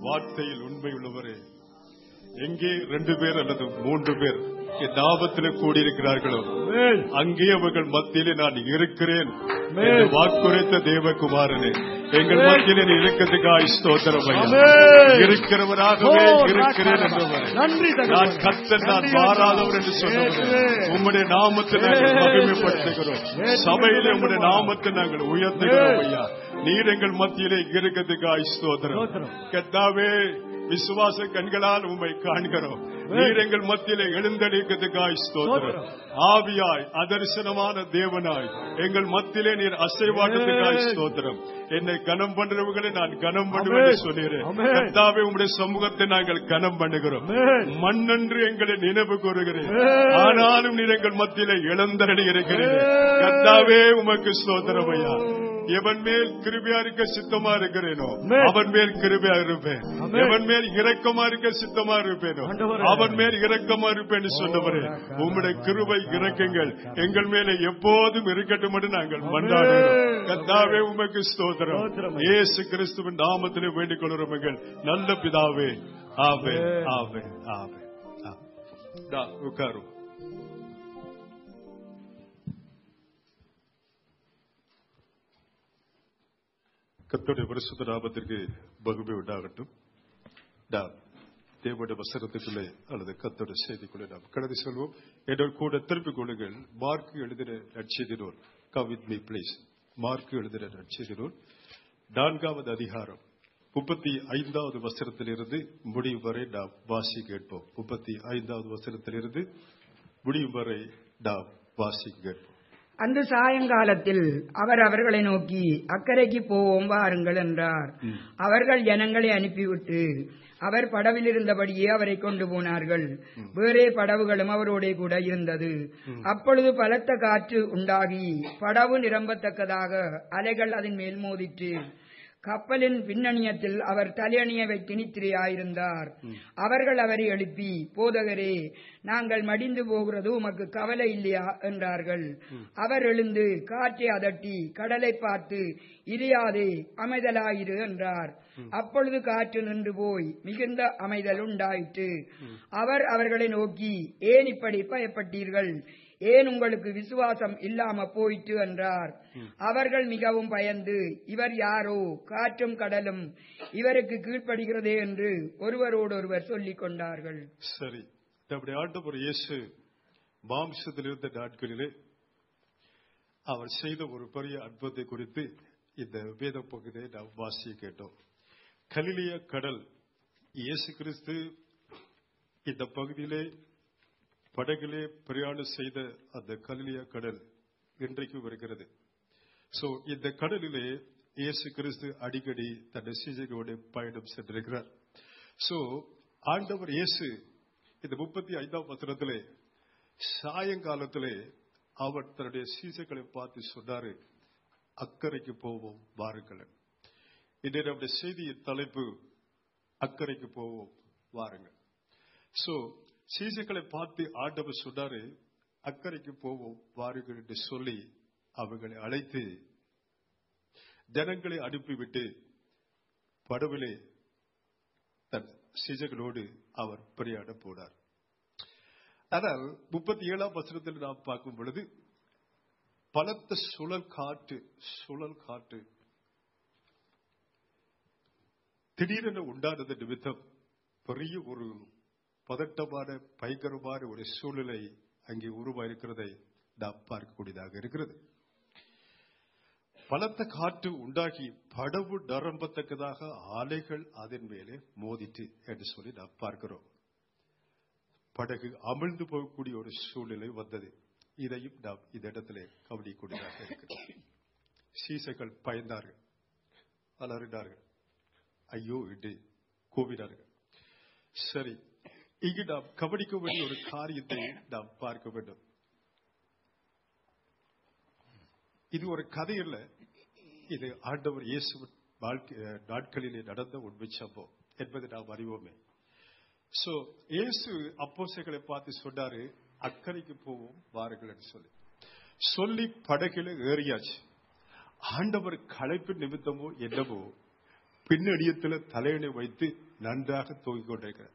வார்த்தையில் உண்மை உள்ளவரே எங்கே ரெண்டு பேர் அல்லது மூன்று பேர் என் நாமத்திலே கூடியிருக்கிறார்களோ Amen. அங்கே அவர்கள் மத்தியிலே நான் இருக்கிறேன் Amen. என்று வாக்குரைத்த தேவகுமாரனே எங்கள் Amen. மத்தியிலே நீ இருக்கிறதுக்காக ஸ்தோத்திரம் ஐயா. Amen. இருக்கிறவராகவே ஓ, இருக்கிறேன் ராக்கா. என்றவரே நன்றி தகப்பனே. நான் கர்த்தன் நான் நன்றி மாறாதவர் என்று சொன்னவரே Amen. உம்முடைய நாமத்தை நாங்கள் Amen. மகிமைப்படுத்துகிறோம் Amen. சபையிலே உம்முடைய Amen. நாமத்தை நாங்கள் உயர்த்துகிறோம் Amen. ஐயா நீர் எங்கள் மத்தியிலே இருக்கிறதுக்காக ஸ்தோத்திரம் ஸ்தோத்திரம். கர்த்தாவே விசுவாச கண்களால் உம்மை காண்கிறோம் நீர் எங்கள் மத்தியிலே எழுந்தளிக்கிறதுக்காய் ஸ்தோத்திரம் ஆவியாய் அதர்சனமான தேவனாய் எங்கள் மத்தியிலே நீர் அசைவாட்டத்துக்காய் Amen. ஸ்தோத்திரம் என்னை கனம் பண்றவர்களை நான் கனம் பண்ணுவேன் Amen. சொல்கிறேன் Amen. கர்த்தாவே உம்முடைய சமூகத்தை நாங்கள் கனம் பண்ணுகிறோம் Amen. மண்ணென்று எங்களை நினைவு கூறுகிறேன் Amen. ஆனாலும் நீர் எங்கள் மத்தியிலே இழந்தரடி இருக்கிறீர்கள் Amen. கர்த்தாவே உமக்கு ஸ்தோத்திரம் ஐயா எவன் மேல் கிருபியா இருக்க சித்தமா இருக்கிறேனோ Amen. அவன் மேல் கிருபியா இருப்பேன் Amen. எவன் மேல் இரக்கமா இருக்க சித்தமா இருப்பேனோ ஆண்டவரே. அவன் மேல் இரக்கமா இருப்பேன்னு சொன்னவரே ராக்கா. உம்முடைய கிருபை இரக்கங்கள் எங்கள் மேல எப்போதும் இருக்கட்டும் என்று நாங்கள் Amen. மன்றாடுகிறோம் கர்த்தாவே உமக்கு ஸ்தோத்திரம் ஸ்தோத்திரம். இயேசு கிறிஸ்துவின் நாமத்திலே வேண்டிக் கொள்கிறோம் எங்கள் நல்ல பிதாவே ஆவே Amen. ஆவே ஆவே ஆ. உட்காரும் கர்த்தருடைய பரிசுத்த நாமத்திற்கு மகிமை உண்டாகட்டும் நாம் தேவனுடைய வசனத்துக்குள்ளே அல்லது கர்த்தருடைய செய்திக்குள்ளே நாம் கடந்து செல்வோம் என்னோட கூட திருப்பிக் கொள்ளுங்கள் மார்க் எழுதின நற்செய்தி நூல் come with me please Mark எழுதின நற்செய்தி நூல் நான்காவது அதிகாரம் முப்பத்தி ஐந்தாவது வசனத்திலிருந்து முடிவு வரை நாம் வாசி கேட்போம் முப்பத்தி ஐந்தாவது வசனத்திலிருந்து முடிவு வரை நாம் வாசி கேட்போம் அந்த சாயங்காலத்தில் அவர் அவர்களை நோக்கி அக்கறைக்கு போவோம் வாருங்கள் என்றார் அவர்கள் ஜனங்களை அனுப்பிவிட்டு அவர் படவில் இருந்தபடியே அவரை கொண்டு போனார்கள் வேறே படவுகளும் அவரோட கூட இருந்தது அப்பொழுது பலத்த காற்று உண்டாகி படவு நிரம்பத்தக்கதாக அலைகள் அதன் மேல் மோதிற்று கப்பலின் பின்னணியத்தில் அவர் தலையணிய வைத்து நித்திரையாயிருந்தார் அவர்கள் அவரை எழுப்பி போதகரே நாங்கள் மடிந்து போகிறது உமக்கு கவலை இல்லையா என்றார்கள் அவர் எழுந்து காற்றை அதட்டி கடலை பார்த்து இரியாதே அமைதலாயிரு என்றார் அப்பொழுது காற்று நின்று போய் மிகுந்த அமைதல் உண்டாயிற்று அவர் அவர்களை நோக்கி ஏன் இப்படி பயப்பட்டீர்கள் ஏன் உங்களுக்கு விசுவாசம் இல்லாம போயிற்று என்றார் அவர்கள் மிகவும் பயந்து இவர் யாரோ காற்றும் கடலும் இவருக்கு கீழ்ப்படுகிறதே என்று ஒருவரோடொருவர் சொல்லிக் கொண்டார்கள் சரி நம்முடைய ஆண்டவர் இயேசு மாம்சத்தில் இருந்த நாட்களிலே அவர் செய்த ஒரு பெரிய அற்புதத்தை குறித்து இந்த வேத பகுதியை நாம் வாசிய கேட்டோம் கலிலிய கடல் இயேசு கிறிஸ்து இந்த பகுதியிலே படகிலே பிரயாணம் செய்த அந்த கலிலிய கடல் இன்றைக்கும் இருக்கிறது சோ இந்த கடலிலே இயேசு கிறிஸ்து அடிக்கடி தன்னை சீசைகளோட பயணம் சென்றிருக்கிறார் சோ ஆண்டவர் இயேசு இந்த முப்பத்தி ஐந்தாம் வசனத்திலே சாயங்காலத்திலே அவர் தன்னுடைய சீசைகளை பார்த்து சொன்னாரு அக்கறைக்கு போவோம் வாருங்கள் இன்றைய நம்முடைய செய்தியின் தலைப்பு அக்கறைக்கு போவோம் வாருங்கள் சோ சீசைகளை பார்த்து ஆண்டவர் சொன்னாரு அக்கறைக்கு போவோம் வாருங்கள் என்று சொல்லி அவர்களை அழைத்து ஜனங்களை அனுப்பிவிட்டு படவிலே தன் சீசைகளோடு அவர் பிரயாண போனார் ஆனால் முப்பத்தி ஏழாம் வசனத்தில் நாம் பார்க்கும் பொழுது பலத்த சுழல் காற்று சுழல் காற்று திடீரென உண்டானது நிமித்தம் பெரிய ஒரு பதட்டமான பயங்கரமான ஒரு சூழ்நிலை அங்கே உருவாயிருக்கிறதை நாம் பார்க்கக்கூடியதாக இருக்கிறது பலத்த காற்று உண்டாகி படவு நரம்பத்தக்கதாக அலைகள் அதன் மேலே மோதிட்டு என்று சொல்லி நாம் பார்க்கிறோம் படகு அமிழ்ந்து போகக்கூடிய ஒரு சூழ்நிலை வந்தது இதையும் நாம் இந்த இடத்திலே கவனிக்கூடியதாக இருக்கிறது சீசைகள் பயந்தார்கள் அலறினார்கள் ஐயோ என்று கூவினார்கள் சரி இங்கு நாம் கவனிக்க வேண்டிய ஒரு காரியத்தை நாம் பார்க்க வேண்டும் இது ஒரு கதை இல்ல இது ஆண்டவர் இயேசு வாழ்க்கை நாட்களிலே நடந்த உண்மை சம்பவம் என்பதை நாம் அறிவோமே சோ இயேசு அப்போசைகளை பார்த்து சொன்னாரு அக்கறைக்கு போவோம் வாருங்கள் என்று சொல்லி சொல்லி படகில ஏறியாச்சு ஆண்டவர் களைப்பு நிமித்தமோ என்னவோ பின்னடியத்துல தலையணை வைத்து நன்றாக தூங்கிக் கொண்டிருக்கிறது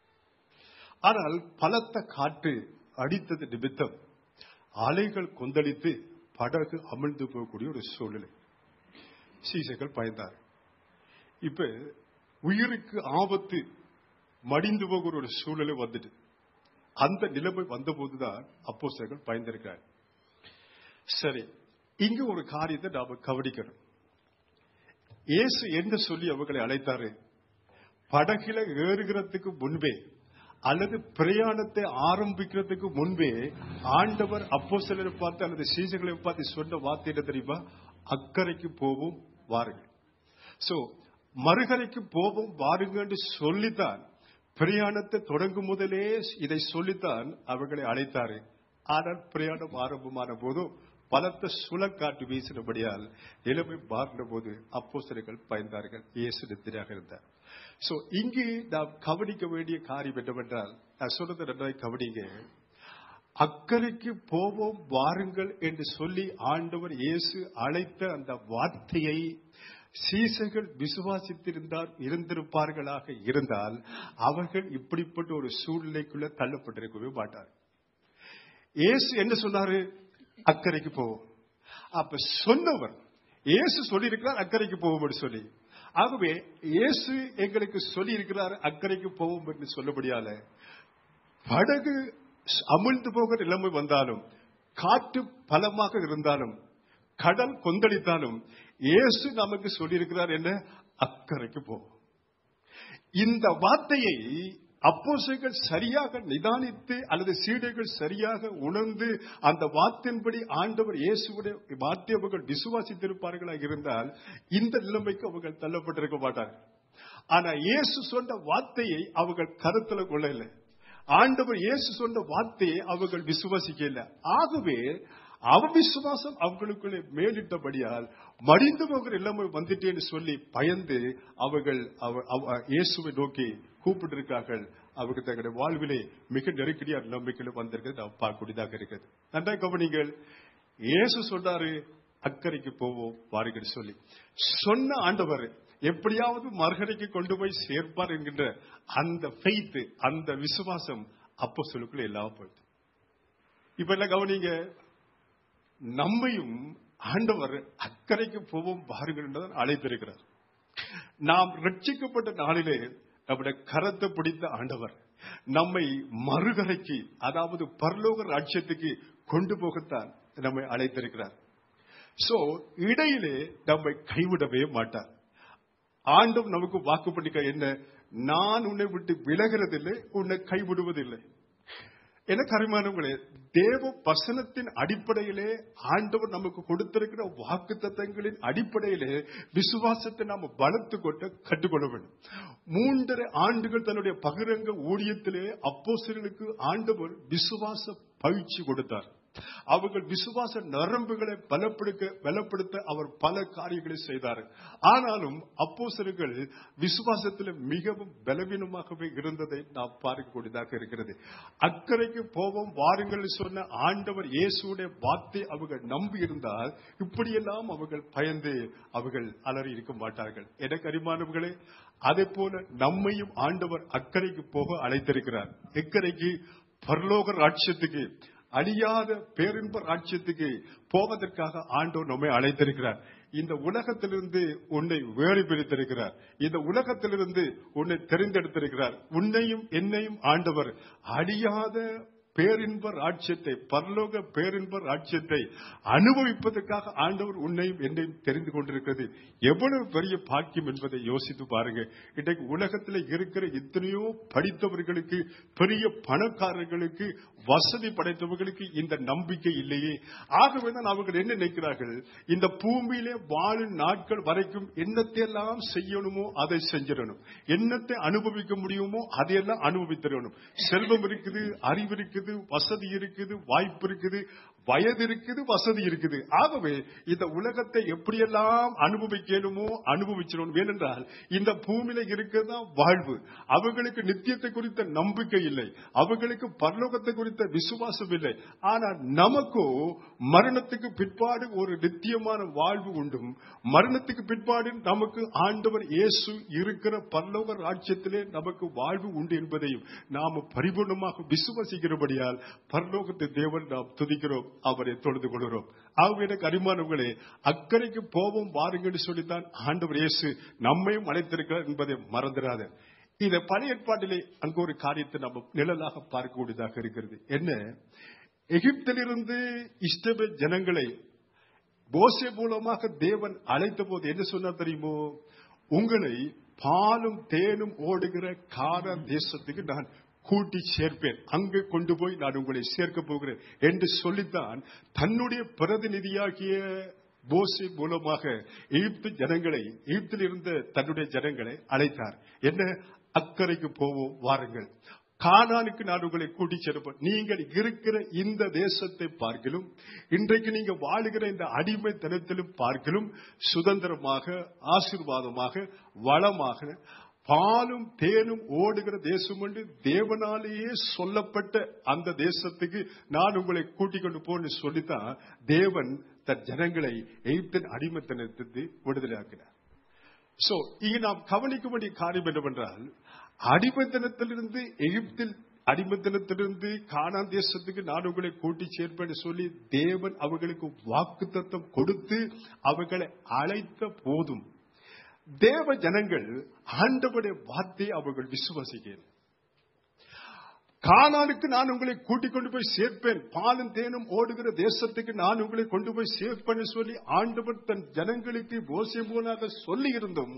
ஆனால் பலத்த காற்று அடித்தது நிமித்தம் அலைகள் கொந்தளித்து படகு அமிழ்ந்து போகக்கூடிய ஒரு சூழ்நிலை சீசைகள் பயந்தார் இப்ப உயிருக்கு ஆபத்து மடிந்து போகிற ஒரு சூழ்நிலை வந்துட்டு அந்த நிலைமை வந்தபோதுதான் அப்போஸ்தலர்கள் பயந்திருக்கிறார் சரி இங்க ஒரு காரியத்தை நாம கவனிக்கணும் இயேசு என்ன சொல்லி அவர்களை அழைத்தாரு படகில ஏறுகிறதுக்கு முன்பே அல்லது பிரயாணத்தை ஆரம்பிக்கிறதுக்கு முன்பே ஆண்டவர் அப்போ சிலரை பார்த்து அல்லது சீசர்களை பார்த்து சொன்ன வார்த்தை என்ன தெரியுமா அக்கறைக்கு போவோம் வாருங்கள் சோ மறுகரைக்கு போவோம் வாருங்கள் என்று சொல்லித்தான் பிரயாணத்தை தொடங்கும் முதலே இதை சொல்லித்தான் அவர்களை அழைத்தாரு ஆனால் பிரயாணம் ஆரம்பமான போதும் பலத்த சுழக்காட்டு வீசினபடியால் நிலைமை மாறின போது அப்போஸ்தலர்கள் பயந்தார்கள் இயேசு நித்திரையாக இருந்தார் சோ இங்கு நாம் கவனிக்க வேண்டிய காரியம் என்னவென்றால் நான் சொல்றது நன்றாய் கவனிங்க அக்கறைக்கு போவோம் வாருங்கள் என்று சொல்லி ஆண்டவர் இயேசு அழைத்த அந்த வார்த்தையை சீசர்கள் விசுவாசித்திருந்தால் இருந்திருப்பார்களாக இருந்தால் அவர்கள் இப்படிப்பட்ட ஒரு சூழ்நிலைக்குள்ள தள்ளப்பட்டிருக்கவே மாட்டார் இயேசு என்ன சொன்னாரு அக்கறைக்கு போவோம் அப்ப சொன்னவர் இயேசு சொல்லியிருக்கிறார் அக்கறைக்கு போவோம் சொல்லி ஆகவே இயேசு எங்களுக்கு சொல்லி இருக்கிறார் அக்கறைக்கு போவோம் என்று சொல்லபடியால படகு அமிழ்ந்து போகிற நிலைமை வந்தாலும் காற்று பலமாக இருந்தாலும் கடல் கொந்தளித்தாலும் இயேசு நமக்கு சொல்லியிருக்கிறார் என்ன அக்கறைக்கு போவோம் இந்த வார்த்தையை அப்போசைகள் சரியாக நிதானித்து அல்லது சீடைகள் சரியாக உணர்ந்து அந்த வார்த்தையின்படி ஆண்டவர் இயேசுடைய வார்த்தை அவர்கள் விசுவாசித்திருப்பார்களாக இருந்தால் இந்த நிலைமைக்கு அவர்கள் தள்ளப்பட்டிருக்க மாட்டார்கள் ஆனா இயேசு சொன்ன வார்த்தையை அவர்கள் கருத்துல கொள்ளவில்லை ஆண்டவர் இயேசு சொன்ன வார்த்தையை அவர்கள் விசுவாசிக்கல ஆகவே அவவிசுவாசம் அவங்களுக்குள்ளே மேலிட்டபடியால் மடிந்து போகிற நிலைமை வந்துட்டேன்னு சொல்லி பயந்து அவர்கள் இயேசுவை நோக்கி கூப்பிட்டிருக்கார்கள் அவர்கள் தங்களுடைய வாழ்விலே மிக நெருக்கடியான நம்பிக்கையில் வந்திருக்கிறது நாம் பார்க்கக்கூடியதாக இருக்கிறது நன்றா கவனிங்கள் இயேசு சொன்னாரு அக்கறைக்கு போவோம் வாருங்கள் சொல்லி சொன்ன ஆண்டவர் எப்படியாவது மறுகரைக்கு கொண்டு போய் சேர்ப்பார் என்கின்ற அந்த ஃபெய்த் அந்த விசுவாசம் அப்போ சொல்லுக்குள்ள எல்லாம் போயிடுது இப்ப எல்லாம் கவனிங்க நம்மையும் ஆண்டவர் அக்கறைக்கு போவோம் பாருங்கள் என்றுதான் அழைத்திருக்கிறார் நாம் ரட்சிக்கப்பட்ட நாளிலே நம்முடைய கரத்தை பிடித்த ஆண்டவர் நம்மை மறுகரைக்கு அதாவது பரலோக ராட்சியத்துக்கு கொண்டு போகத்தான் நம்மை அழைத்திருக்கிறார் சோ இடையிலே நம்மை கைவிடவே மாட்டார் ஆண்டும் நமக்கு வாக்கு பண்ணிக்க என்ன நான் உன்னை விட்டு விலகிறதில்லை உன்னை கைவிடுவதில்லை என கரிமானங்களே தேவ வசனத்தின் அடிப்படையிலே ஆண்டவர் நமக்கு கொடுத்திருக்கிற வாக்கு தத்தங்களின் அடிப்படையிலே விசுவாசத்தை நாம் வளர்த்து கொண்டு கற்றுக்கொள்ள வேண்டும் மூன்றரை ஆண்டுகள் தன்னுடைய பகிரங்க ஊழியத்திலே அப்போசர்களுக்கு ஆண்டவர் விசுவாச பயிற்சி கொடுத்தார் அவர்கள் விசுவாச நரம்புகளை பலப்படுத்த பலப்படுத்த அவர் பல காரியங்களை செய்தார் ஆனாலும் அப்போசர்கள் விசுவாசத்தில் மிகவும் பலவீனமாகவே இருந்ததை நாம் பார்க்கக்கூடியதாக இருக்கிறது அக்கறைக்கு போவோம் வாருங்கள் சொன்ன ஆண்டவர் இயேசுடைய வார்த்தை அவர்கள் நம்பி இருந்தால் இப்படியெல்லாம் அவர்கள் பயந்து அவர்கள் அலறி இருக்க மாட்டார்கள் எனக்கு அறிமானவர்களே அதே போல நம்மையும் ஆண்டவர் அக்கறைக்கு போக அழைத்திருக்கிறார் எக்கரைக்கு பரலோக ராட்சியத்துக்கு அழியாத பேரின்ப ராட்சியத்துக்கு போவதற்காக ஆண்டவர் நம்மை அழைத்திருக்கிறார் இந்த உலகத்திலிருந்து உன்னை வேறு பிரித்திருக்கிறார் இந்த உலகத்திலிருந்து உன்னை தெரிந்தெடுத்திருக்கிறார் உன்னையும் என்னையும் ஆண்டவர் அழியாத பேரின்ப ராட்சியத்தை பரலோக பேரின்ப ராட்சியத்தை அனுபவிப்பதற்காக ஆண்டவர் உன்னையும் என்னையும் தெரிந்து கொண்டிருக்கிறது எவ்வளவு பெரிய பாக்கியம் என்பதை யோசித்து பாருங்க இன்றைக்கு உலகத்தில் இருக்கிற எத்தனையோ படித்தவர்களுக்கு பெரிய பணக்காரர்களுக்கு வசதி படைத்தவர்களுக்கு இந்த நம்பிக்கை இல்லையே ஆகவேதான் அவர்கள் என்ன நினைக்கிறார்கள் இந்த பூமியிலே வாழும் நாட்கள் வரைக்கும் என்னத்தையெல்லாம் செய்யணுமோ அதை செஞ்சிடணும் என்னத்தை அனுபவிக்க முடியுமோ அதையெல்லாம் அனுபவித்திடணும் செல்வம் இருக்குது அறிவு இருக்குது வசதி இருக்குது வாய்ப்பு இருக்குது வயது இருக்குது வசதி இருக்குது ஆகவே இந்த உலகத்தை எப்படியெல்லாம் அனுபவிக்கணுமோ அனுபவிச்சிடணும் ஏனென்றால் இந்த பூமியில இருக்கிறதா வாழ்வு அவர்களுக்கு நித்தியத்தை குறித்த நம்பிக்கை இல்லை அவர்களுக்கு பரலோகத்தை குறித்த குறித்த விசுவாசம் இல்லை ஆனால் நமக்கோ மரணத்துக்கு பிற்பாடு ஒரு நித்தியமான வாழ்வு உண்டும் மரணத்துக்கு பிற்பாடு நமக்கு ஆண்டவர் இயேசு இருக்கிற பல்லவ ராஜ்யத்திலே நமக்கு வாழ்வு உண்டு என்பதையும் நாம பரிபூர்ணமாக விசுவாசிக்கிறபடியால் பரலோகத்தை தேவன் நாம் துதிக்கிறோம் அவரை தொழுது கொள்கிறோம் ஆகவே எனக்கு அரிமானவர்களே அக்கறைக்கு போவோம் வாருங்கள் சொல்லித்தான் ஆண்டவர் இயேசு நம்மையும் அழைத்திருக்கிறார் என்பதை மறந்துடாத இந்த பழைய ஏற்பாட்டிலே அங்கு ஒரு காரியத்தை நம்ம நிழலாக பார்க்கக்கூடியதாக இருக்கிறது என்ன எகிப்திலிருந்து இஷ்டப ஜனங்களை போசே மூலமாக தேவன் அழைத்த போது என்ன சொன்னார் தெரியுமோ உங்களை பாலும் தேனும் ஓடுகிற கார தேசத்துக்கு நான் கூட்டி சேர்ப்பேன் அங்கு கொண்டு போய் நான் உங்களை சேர்க்க போகிறேன் என்று சொல்லித்தான் தன்னுடைய பிரதிநிதியாகிய போசே மூலமாக எகிப்து ஜனங்களை எகிப்தில் இருந்த தன்னுடைய ஜனங்களை அழைத்தார் என்ன அக்கறைக்கு போவோம் வாருங்கள் கானானுக்கு நான் உங்களை கூட்டி செல்பேன் நீங்கள் இருக்கிற இந்த தேசத்தை பார்க்கலும் இன்றைக்கு நீங்க வாழுகிற இந்த அடிமைத்தனத்திலும் பார்க்கலும் சுதந்திரமாக ஆசீர்வாதமாக வளமாக பாலும் தேனும் ஓடுகிற தேசம் என்று தேவனாலேயே சொல்லப்பட்ட அந்த தேசத்துக்கு நான் உங்களை கூட்டிக் கொண்டு போன்னு சொல்லித்தான் தேவன் தன் ஜனங்களை எய்த்தின் அடிமைத்தனத்திற்கு விடுதலையாக்கினார் சோ இங்க நாம் கவனிக்க வேண்டிய காரியம் என்னவென்றால் அடிமைத்தனத்திலிருந்து எகிப்தில் அடிமைத்தனத்திலிருந்து காணான் தேசத்துக்கு நான் உங்களை கூட்டி சேர்ப்பேன் சொல்லி தேவன் அவர்களுக்கு வாக்கு தத்தம் கொடுத்து அவர்களை அழைத்த போதும் தேவ ஜனங்கள் ஆண்டவருடைய வார்த்தையை அவர்கள் விசுவாசிக்கிறேன் கானானுக்கு நான் உங்களை கூட்டிக் கொண்டு போய் சேர்ப்பேன் பாலும் தேனும் ஓடுகிற தேசத்துக்கு நான் உங்களை கொண்டு போய் சேர்ப்பேன் சொல்லி ஆண்டவர் தன் ஜனங்களுக்கு போசிய மூலமாக சொல்லி இருந்தும்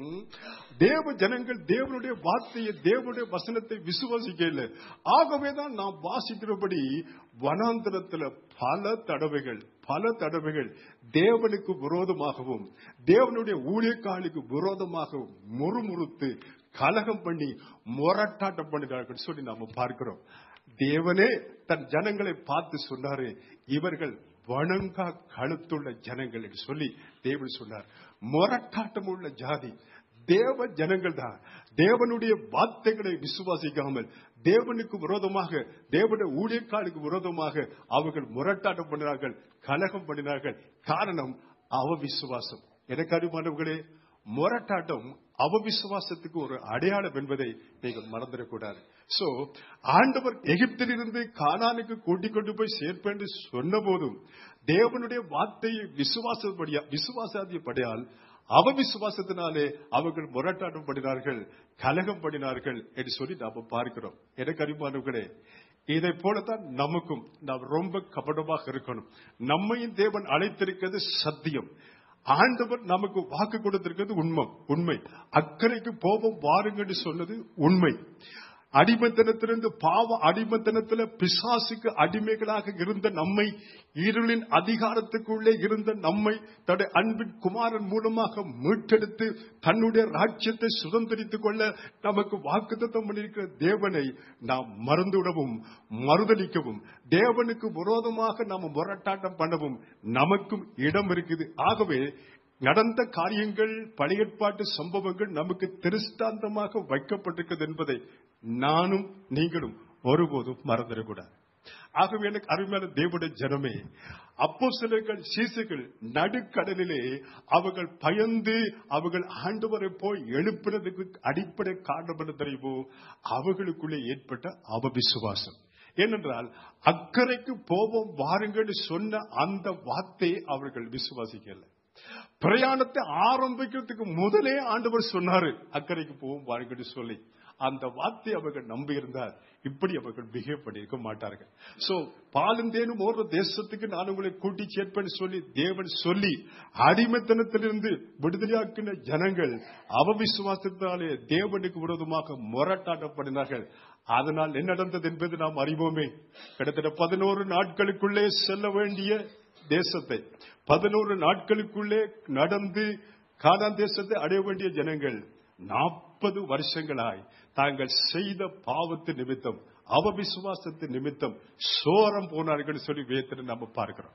தேவ ஜனங்கள் தேவனுடைய வார்த்தையை தேவனுடைய வசனத்தை விசுவாசிக்கல ஆகவேதான் நாம் வாசிக்கிறபடி வனாந்திரத்துல பல தடவைகள் பல தடவைகள் தேவனுக்கு விரோதமாகவும் தேவனுடைய ஊழியக்காலுக்கு விரோதமாக முறுமுறுத்து கலகம் பண்ணி முரட்டாட்டம் பண்ணினார்கள் சொல்லி நாம பார்க்கிறோம் தேவனே தன் ஜனங்களை பார்த்து சொன்னாரு இவர்கள் வணங்கா கழுத்துள்ள ஜனங்கள் என்று சொல்லி தேவன் சொன்னார் முரட்டாட்டம் உள்ள ஜாதி தேவ ஜனங்கள் தான் தேவனுடைய வார்த்தைகளை விசுவாசிக்காமல் தேவனுக்கு விரோதமாக தேவனுடைய ஊழியக்காலுக்கு விரோதமாக அவர்கள் முரட்டாட்டம் பண்ணினார்கள் கலகம் பண்ணினார்கள் காரணம் அவ விசுவாசம் எனக்கு அருமானவர்களே முரட்டாட்டம் அவவிசுவாசத்துக்கு ஒரு அடையாளம் என்பதை நீங்கள் மறந்துடக்கூடாது சோ ஆண்டவர் எகிப்திலிருந்து கானானுக்கு கூட்டிக் கொண்டு போய் சேர்ப்பேன் என்று சொன்ன போதும் தேவனுடைய வார்த்தையை விசுவாசப்படியா விசுவாசாதியப்படியால் அவ விசுவாசத்தினாலே அவர்கள் முரட்டாட்டம் பண்ணினார்கள் கலகம் பண்ணினார்கள் என்று சொல்லி நாம பார்க்கிறோம் எனக்கு அறிமானவர்களே இதை போலத்தான் நமக்கும் நாம் ரொம்ப கபடமாக இருக்கணும் நம்மையும் தேவன் அழைத்திருக்கிறது சத்தியம் ஆண்டவர் நமக்கு வாக்கு கொடுத்திருக்கிறது உண்மை உண்மை அக்கறைக்கு போவோம் வாருங்கன்னு சொன்னது உண்மை அடிமத்தனத்திலிருந்து பாவ அடிமத்தனத்துல பிசாசுக்கு அடிமைகளாக இருந்த நம்மை இருளின் அதிகாரத்துக்குள்ளே இருந்த நம்மை தன்னுடைய அன்பின் குமாரன் மூலமாக மீட்டெடுத்து தன்னுடைய ராஜ்யத்தை சுதந்திரித்துக் கொள்ள நமக்கு வாக்குத்தத்தம் பண்ணியிருக்கிற தேவனை நாம் மறந்துவிடவும் மறுதளிக்கவும் தேவனுக்கு விரோதமாக நாம் முரட்டாட்டம் பண்ணவும் நமக்கும் இடம் இருக்குது ஆகவே நடந்த காரியங்கள் பழையற்பாட்டு சம்பவங்கள் நமக்கு திருஷ்டாந்தமாக வைக்கப்பட்டிருக்கிறது என்பதை நானும் நீங்களும் ஒருபோதும் மறந்துடக்கூடாது ஆகவே எனக்கு அருமையான தேவனுடைய ஜனமே அப்போ சிலர்கள் சீசுகள் நடுக்கடலிலே அவர்கள் பயந்து அவர்கள் ஆண்டவரை போய் எழுப்பினதுக்கு அடிப்படை காரணம் என்ன தெரியுமோ அவர்களுக்குள்ளே ஏற்பட்ட அவவிசுவாசம் ஏனென்றால் அக்கறைக்கு போவோம் வாருங்கள் சொன்ன அந்த வார்த்தையை அவர்கள் விசுவாசிக்கல பிரயாணத்தை ஆரம்பிக்கிறதுக்கு முதலே ஆண்டவர் சொன்னாரு அக்கறைக்கு போவோம் வாருங்கள் சொல்லி அந்த வார்த்தை அவர்கள் நம்பி இருந்தார் இப்படி அவர்கள் பிஹேவ் பண்ணியிருக்க மாட்டார்கள் சோ பாலும் தேனும் ஓடுற தேசத்துக்கு நான் உங்களை கூட்டி சேர்ப்பேன்னு சொல்லி தேவன் சொல்லி அடிமைத்தனத்திலிருந்து விடுதலையாக்கின ஜனங்கள் அவவிசுவாசத்தினாலே தேவனுக்கு விரோதமாக முரட்டாட்டம் பண்ணினார்கள் அதனால் என்ன நடந்தது என்பது நாம் அறிவோமே கிட்டத்தட்ட பதினோரு நாட்களுக்குள்ளே செல்ல வேண்டிய தேசத்தை பதினோரு நாட்களுக்குள்ளே நடந்து கானான் தேசத்தை அடைய வேண்டிய ஜனங்கள் நாற்பது வருஷங்களாய் தாங்கள் செய்த பாவத்து நிமித்தம் அவவிசுவாசத்து நிமித்தம் சோரம் போனார்கள் சொல்லி வேத்தனை நம்ம பார்க்கிறோம்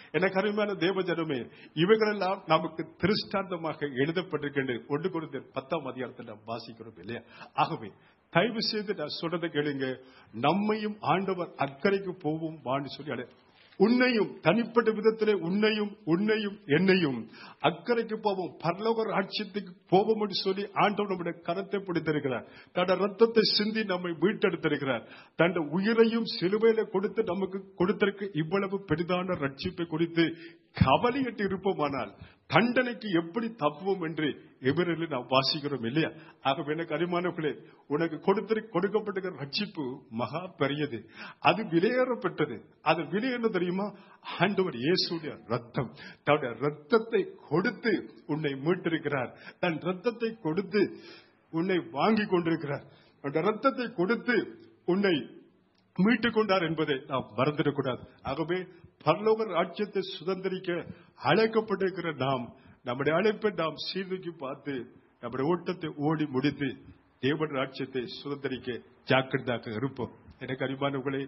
என கருமையான தேவஜனமே இவைகளெல்லாம் நமக்கு திருஷ்டாந்தமாக எழுதப்பட்டிருக்கின்ற ஒன்று கொடுத்த பத்தாம் அதிகாரத்தில் நாம் வாசிக்கிறோம் இல்லையா ஆகவே தயவு செய்து நான் சொல்றதை கேளுங்க நம்மையும் ஆண்டவர் அக்கறைக்கு போவோம் வான்னு சொல்லி அழை உன்னையும் தனிப்பட்ட விதத்திலே உன்னையும் உன்னையும் என்னையும் அக்கறைக்கு போவோம் பரலோக ராட்சியத்துக்கு போவோம் என்று சொல்லி ஆண்டவர் நம்முடைய கரத்தை பிடித்திருக்கிறார் தன்னுடைய ரத்தத்தை சிந்தி நம்மை மீட்டெடுத்திருக்கிறார் தன்னுடைய உயிரையும் சிலுவையில கொடுத்து நமக்கு கொடுத்திருக்க இவ்வளவு பெரிதான ரட்சிப்பை குறித்து கவலையிட்டு இருப்போமானால் தண்டனைக்கு எப்படி தப்புவோம் என்று எவரில் நாம் வாசிக்கிறோம் இல்லையா ஆகவே எனக்கு அருமானவர்களே உனக்கு கொடுத்திரு கொடுக்கப்பட்டிருக்கிற ரட்சிப்பு மகா பெரியது அது விலையேறப்பட்டது அது விலை என்ன தெரியுமா ஆண்டவர் இயேசுடைய ரத்தம் தன்னுடைய ரத்தத்தை கொடுத்து உன்னை மீட்டிருக்கிறார் தன் ரத்தத்தை கொடுத்து உன்னை வாங்கி கொண்டிருக்கிறார் அந்த ரத்தத்தை கொடுத்து உன்னை மீட்டுக் கொண்டார் என்பதை நாம் மறந்துடக்கூடாது ஆகவே பரலோக ராஜ்யத்தை சுதந்திரிக்க அழைக்கப்பட்டிருக்கிற நாம் நம்முடைய அழைப்பை நாம் சீர்தூக்கி பார்த்து நம்முடைய ஓட்டத்தை ஓடி முடித்து தேவன் ராஜ்யத்தை சுதந்திரிக்க ஜாக்கிரதாக இருப்போம் எனக்கு அறிவானவர்களே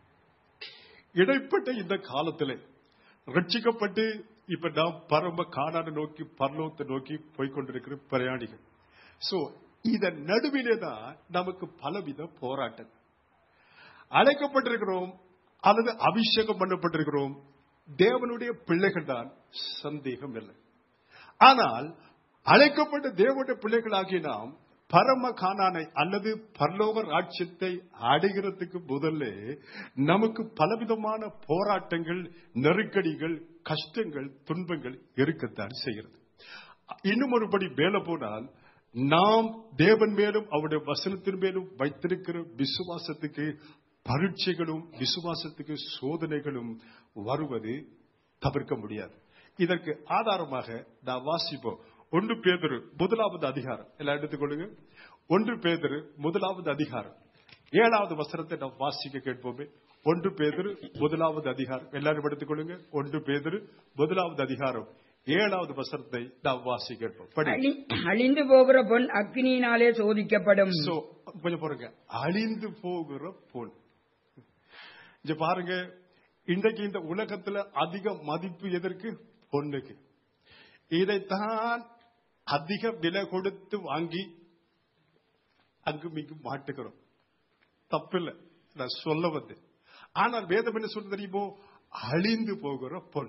இடைப்பட்ட இந்த காலத்தில் ரட்சிக்கப்பட்டு இப்ப நாம் பரம காணாத நோக்கி பரலோகத்தை நோக்கி போய்கொண்டிருக்கிற பிரயாணிகள் சோ இதன் நடுவிலே தான் நமக்கு பலவித போராட்டம் அழைக்கப்பட்டிருக்கிறோம் அல்லது அபிஷேகம் பண்ணப்பட்டிருக்கிறோம் தேவனுடைய பிள்ளைகள் தான் சந்தேகம் இல்லை ஆனால் அழைக்கப்பட்ட தேவனுடைய பிள்ளைகளாகிய நாம் பரம காணானை அல்லது பரலோக ராட்சியத்தை அடைகிறதுக்கு முதல்ல நமக்கு பலவிதமான போராட்டங்கள் நெருக்கடிகள் கஷ்டங்கள் துன்பங்கள் இருக்கத்தான் செய்கிறது இன்னும் ஒருபடி மேல போனால் நாம் தேவன் மேலும் அவருடைய வசனத்தின் மேலும் வைத்திருக்கிற விசுவாசத்துக்கு பரீட்சைகளும் விசுவாசத்துக்கு சோதனைகளும் வருவது தவிர்க்க முடியாது இதற்கு ஆதாரமாக நான் வாசிப்போம் ஒன்று பேதரு முதலாவது அதிகாரம் எல்லாம் எடுத்துக்கொள்ளுங்க ஒன்று பேதரு முதலாவது அதிகாரம் ஏழாவது வசனத்தை நாம் வாசிக்க கேட்போமே ஒன்று பேதரு முதலாவது அதிகாரம் எல்லாரும் எடுத்துக்கொள்ளுங்க ஒன்று பேதரு முதலாவது அதிகாரம் ஏழாவது வசனத்தை நாம் வாசி கேட்போம் படி அழி- அழிந்து போகிற பொன் அக்னியினாலே சோதிக்கப்படும் சோ கொஞ்சம் பாருங்க அழிந்து போகிற பொன் இங்க பாருங்க இன்றைக்கு இந்த உலகத்துல அதிக மதிப்பு எதற்கு பொண்ணுக்கு இதைத்தான் அதிக விலை கொடுத்து வாங்கி அங்கும் இங்கும் மாட்டுக்கிறோம் தப்பில்லை நான் சொல்ல வந்து ஆனால் வேதம் என்ன சொல்ல தெரியுமோ அழிந்து போகிற பொன்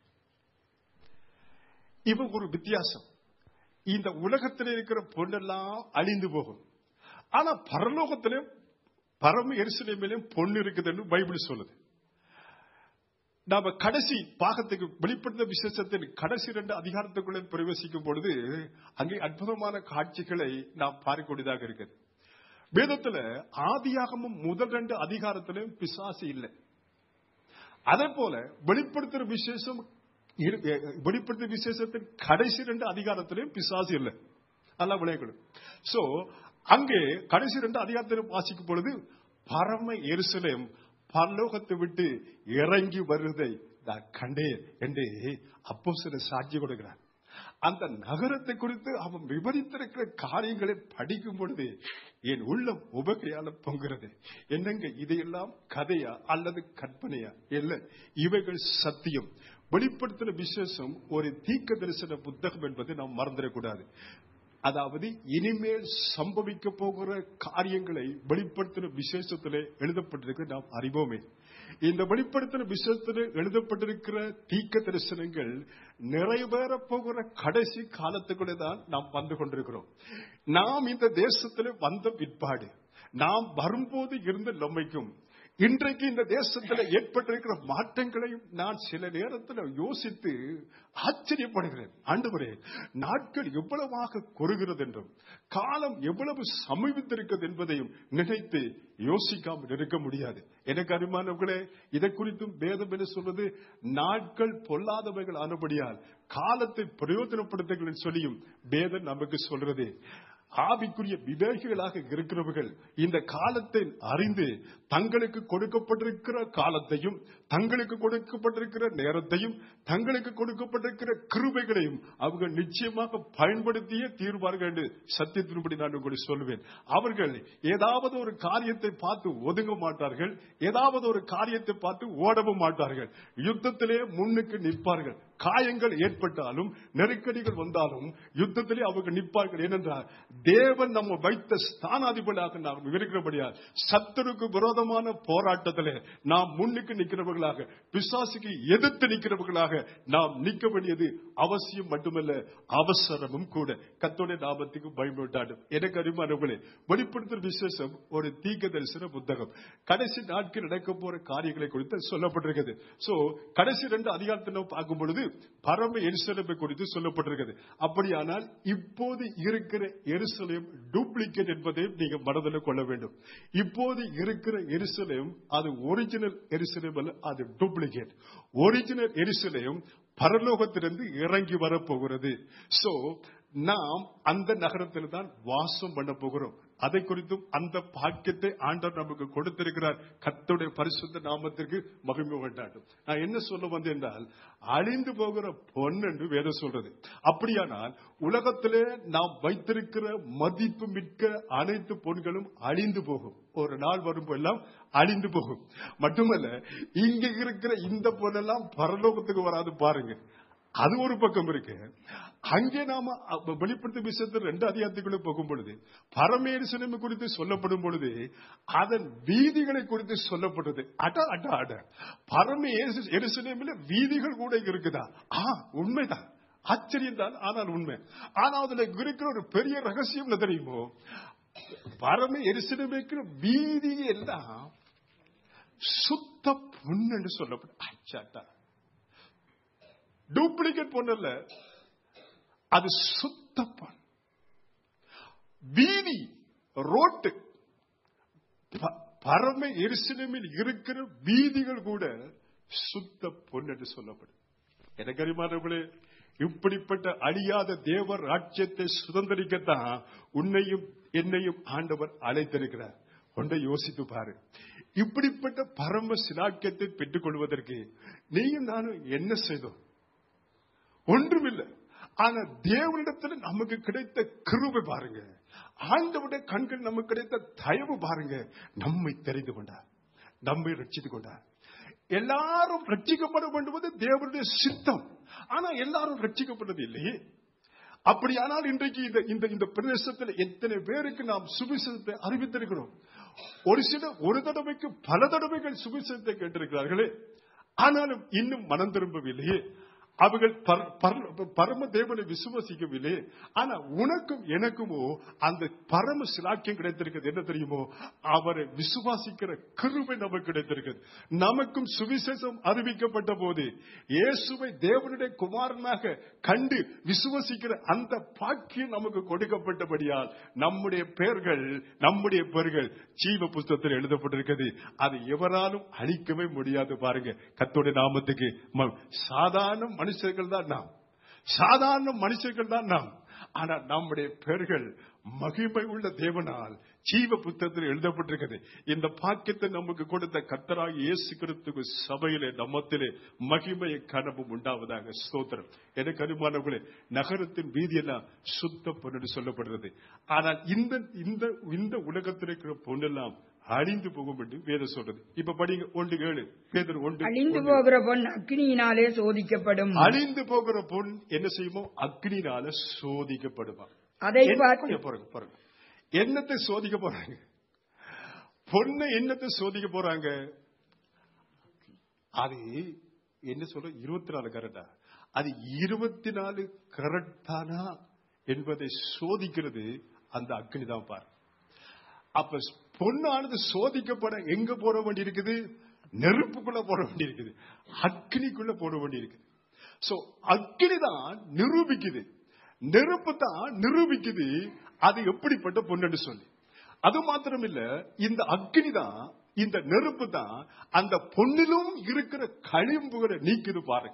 இவ ஒரு வித்தியாசம் இந்த உலகத்தில் இருக்கிற பொண்ணெல்லாம் அழிந்து போகும் ஆனா பரலோகத்திலே பரம எரிசலேமிலும் பொண்ணு இருக்குதுன்னு பைபிள் சொல்லுது நாம கடைசி பாகத்துக்கு வெளிப்படுத்த விசேஷத்தின் கடைசி ரெண்டு அதிகாரத்துக்குள்ளே பிரவேசிக்கும் பொழுது அங்கே அற்புதமான காட்சிகளை நாம் பார்க்கக்கூடியதாக இருக்குது வேதத்துல ஆதியாகமும் முதல் ரெண்டு அதிகாரத்திலும் பிசாசு இல்லை அதே போல வெளிப்படுத்துற விசேஷம் இரு- எ- வெளிப்படுத்துற விசேஷத்தின் கடைசி ரெண்டு அதிகாரத்திலும் பிசாசு இல்லை நல்லா விளையாடும் சோ அங்கே கடைசி ரெண்டு அதிகாரத்திலும் வாசிக்கும் பொழுது பரம எருசலேம் பரலோகத்தை விட்டு இறங்கி வருவதை நான் கண்டேன் என்று அப்போ சில சாட்சி கொடுக்கிறார் அந்த நகரத்தை குறித்து அவன் விவரித்திருக்கிற காரியங்களை படிக்கும் பொழுது என் உள்ளம் உபகையால பொங்குறது என்னங்க இதையெல்லாம் கதையா அல்லது கற்பனையா இல்ல இவைகள் சத்தியம் வெளிப்படுத்தின விசேஷம் ஒரு தீர்க்க தரிசன புத்தகம் என்பதை நாம் மறந்துடக்கூடாது அதாவது இனிமேல் சம்பவிக்க போகிற காரியங்களை வெளிப்படுத்தின விசேஷத்திலே எழுதப்பட்டிருக்க நாம் அறிவோமே இந்த வெளிப்படுத்தின விசேஷத்திலே எழுதப்பட்டிருக்கிற தீக்க தரிசனங்கள் நிறைவேற போகிற கடைசி காலத்துக்குள்ளே தான் நாம் வந்து கொண்டிருக்கிறோம் நாம் இந்த தேசத்திலே வந்த பிற்பாடு நாம் வரும்போது இருந்த நம்மைக்கும் இன்றைக்கு இந்த தேசத்தில் ஏற்பட்டிருக்கிற மாற்றங்களையும் நான் சில நேரத்தில் யோசித்து ஆச்சரியப்படுகிறேன் ஆண்டவரே நாட்கள் எவ்வளவாக குறுகிறது என்றும் காலம் எவ்வளவு சமீபித்திருக்கிறது என்பதையும் நினைத்து யோசிக்காமல் இருக்க முடியாது எனக்கு அருமானவர்களே இதை குறித்தும் வேதம் என்ன சொல்றது நாட்கள் பொல்லாதவைகள் ஆனபடியால் காலத்தை பிரயோஜனப்படுத்துங்கள் சொல்லியும் வேதம் நமக்கு சொல்றது ஆவிக்குரிய விவேகிகளாக இருக்கிறவர்கள் இந்த காலத்தை அறிந்து தங்களுக்கு கொடுக்கப்பட்டிருக்கிற காலத்தையும் தங்களுக்கு கொடுக்கப்பட்டிருக்கிற நேரத்தையும் தங்களுக்கு கொடுக்கப்பட்டிருக்கிற கிருபைகளையும் அவங்க நிச்சயமாக பயன்படுத்தியே தீர்வார்கள் என்று சத்தியத்தின்படி நான் உங்களுக்கு சொல்லுவேன் அவர்கள் ஏதாவது ஒரு காரியத்தை பார்த்து ஒதுங்க மாட்டார்கள் ஏதாவது ஒரு காரியத்தை பார்த்து ஓடவும் மாட்டார்கள் யுத்தத்திலே முன்னுக்கு நிற்பார்கள் காயங்கள் ஏற்பட்டாலும் நெருக்கடிகள் வந்தாலும் யுத்தத்திலே அவங்க நிற்பார்கள் ஏனென்றால் தேவன் நம்ம வைத்த ஸ்தானாதிபதியாக நாம் இருக்கிறபடியால் சத்துருக்கு விரோதமான போராட்டத்திலே நாம் முன்னுக்கு நிற்கிறவர்களாக பிசாசுக்கு எதிர்த்து நிற்கிறவர்களாக நாம் நிற்க வேண்டியது அவசியம் மட்டுமல்ல அவசரமும் கூட கத்தோடைய நாமத்துக்கு பயன்பட்டாடும் எனக்கு அறிமானவர்களே வெளிப்படுத்தும் விசேஷம் ஒரு தீக்க தரிசன புத்தகம் கடைசி நாட்கள் நடக்க போற காரியங்களை குறித்து சொல்லப்பட்டிருக்கிறது சோ கடைசி ரெண்டு அதிகாரத்தை நம்ம பார்க்கும் பொழுது பரம எரிசலமை குறித்து சொல்லப்பட்டிருக்கிறது அப்படியானால் இப்போது இருக்கிற எருசலேம் டூப்ளிகேட் என்பதையும் நீங்க மனதில் கொள்ள வேண்டும் இப்போது இருக்கிற எருசலேம் அது ஒரிஜினல் எருசலேம் அல்ல அது டூப்ளிகேட் ஒரிஜினல் எருசலேம் பரலோகத்திலிருந்து இறங்கி வரப்போகிறது சோ நாம் அந்த நகரத்தில் தான் வாசம் பண்ண போகிறோம் அதை குறித்தும் அந்த பாக்கியத்தை ஆண்டவர் நமக்கு கொடுத்திருக்கிறார் கர்த்தருடைய பரிசுத்த நாமத்திற்கு மகிமை கொண்டாடும் நான் என்ன சொல்ல வந்தேன் என்றால் அழிந்து போகிற பொன் என்று வேதம் சொல்றது அப்படியானால் உலகத்திலே நாம் வைத்திருக்கிற மதிப்பு மிக்க அனைத்து பொன்களும் அழிந்து போகும் ஒரு நாள் வரும்போதெல்லாம் அழிந்து போகும் மட்டுமல்ல இங்க இருக்கிற இந்த பொண்ணெல்லாம் பரலோகத்துக்கு வராது பாருங்க அது ஒரு பக்கம் இருக்கு அங்கே நாம அ- வெளிப்படுத்தும் விஷயத்தில் ரெண்டு அதிகாரத்துக்குள்ள போகும் பொழுது பரமேரிசனம் குறித்து சொல்லப்படும் பொழுது அதன் வீதிகளை குறித்து சொல்லப்பட்டது அட அட அட பரம எரிசனமில் வீதிகள் கூட இருக்குதா ஆ உண்மைதான் ஆச்சரியம் தான் ஆனால் உண்மை ஆனா அதுல இருக்கிற ஒரு பெரிய ரகசியம் என்ன தெரியுமோ பரம எரிசனமைக்கிற வீதி எல்லாம் சுத்த பொண்ணு என்று சொல்லப்படும் அச்சாட்டா டூப்ளிகேட் பொண்ணு அல்ல அது சுத்த பொன் வீதி ரோட்டு ப- பரம எரிசிலமில் இருக்கிற வீதிகள் கூட சுத்த பொன் என்று சொல்லப்படும் எனக்கு அறிமானவர்களே இப்படிப்பட்ட அழியாத தேவ ராஜ்யத்தை சுதந்திரிக்கத்தான் உன்னையும் என்னையும் ஆண்டவர் அழைத்திருக்கிறார் ஒன்றை யோசித்து பாரு இப்படிப்பட்ட பரம சிலாக்கியத்தை பெற்றுக் கொள்வதற்கு நீயும் நானும் என்ன செய்தோம் ஒன்றுமில்லை ஆனா தேவனிடத்தில் நமக்கு கிடைத்த கிருபை பாருங்க ஆண்டவுடைய கண்கள் நமக்கு கிடைத்த தயவு பாருங்க நம்மை தெரிந்து கொண்டார் நம்மை ரட்சித்துக் கொண்டார் எல்லாரும் ரட்சிக்கப்பட வேண்டுவது தேவனுடைய சித்தம் ஆனா எல்லாரும் ரட்சிக்கப்பட்டது இல்லையே அப்படியானால் இன்றைக்கு இந்த இந்த இந்த பிரதேசத்தில் எத்தனை பேருக்கு நாம் சுவிசேஷத்தை அறிவித்திருக்கிறோம் ஒரு சில ஒரு தடவைக்கு பல தடவைகள் சுவிசேஷத்தை கேட்டிருக்கிறார்களே ஆனாலும் இன்னும் மனம் திரும்பவில்லையே அவர்கள் பர- பர- பரம தேவனை விசுவசிக்கவில்லை ஆனா உனக்கும் எனக்குமோ அந்த பரம சிலாக்கியம் கிடைத்திருக்கிறது என்ன தெரியுமோ அவரை விசுவாசிக்கிற கிருபை நமக்கு கிடைத்திருக்கிறது நமக்கும் சுவிசேஷம் அறிவிக்கப்பட்ட போது இயேசுவை தேவனுடைய குமாரனாக கண்டு விசுவசிக்கிற அந்த பாக்கியம் நமக்கு கொடுக்கப்பட்டபடியால் நம்முடைய பெயர்கள் நம்முடைய பெயர்கள் ஜீவ புஸ்தகத்தில் எழுதப்பட்டிருக்கிறது அது எவராலும் அழிக்கவே முடியாது பாருங்க கத்தோடைய நாமத்துக்கு ம- சாதாரண மனுஷர்கள் தான் நாம் சாதாரண மனுஷர்கள் தான் நாம் ஆனா நம்முடைய பெயர்கள் மகிமை உள்ள தேவனால் ஜீவ புத்தகத்தில் எழுதப்பட்டிருக்கிறது இந்த பாக்கியத்தை நமக்கு கொடுத்த கத்தராக இயேசு கிறிஸ்துக்கு சபையிலே நம்மத்திலே மகிமை கனவும் உண்டாவதாக ஸ்தோத்திரம் எனக்கு அனுமானங்களே நகரத்தின் வீதியெல்லாம் சுத்த பொண்ணு சொல்லப்படுறது ஆனால் இந்த இந்த இந்த உலகத்தில் இருக்கிற பொண்ணெல்லாம் அழிந்து போகும் என்று வேதம் சொல்றது இப்ப படிங்க ஒன்று ஏழு பேதர் ஒன்று அழிந்து ஒன்று. போகிற பொன் அக்கினியினாலே சோதிக்கப்படும் அழிந்து போகிற பொன் என்ன செய்யுமோ அக்னினால சோதிக்கப்படுமா அதை என்ன- பார்த்து கொஞ்சம் பாருங்க பாருங்க என்னத்தை சோதிக்க போறாங்க பொண்ணை என்னத்தை சோதிக்க போறாங்க அது என்ன சொல்ற இருபத்தி நாலு கரெக்டா அது இருபத்தி நாலு கரெக்ட் தானா என்பதை சோதிக்கிறது அந்த அக்னி தான் பாரு அப்ப பொண்ணானது சோதிக்கப்பட எங்க போட வேண்டி இருக்குது நெருப்புக்குள்ள போட வேண்டி இருக்குது அக்னிக்குள்ள போட வேண்டி இருக்குது சோ அக்னி தான் நிரூபிக்குது நெருப்பு தான் நிரூபிக்குது அது எப்படிப்பட்ட பொண்ணுன்னு சொல்லி அது மாத்திரம் இல்ல இந்த அக்னி தான் இந்த நெருப்பு தான் அந்த பொண்ணிலும் இருக்கிற கழிம்புகளை நீக்குது பாருங்க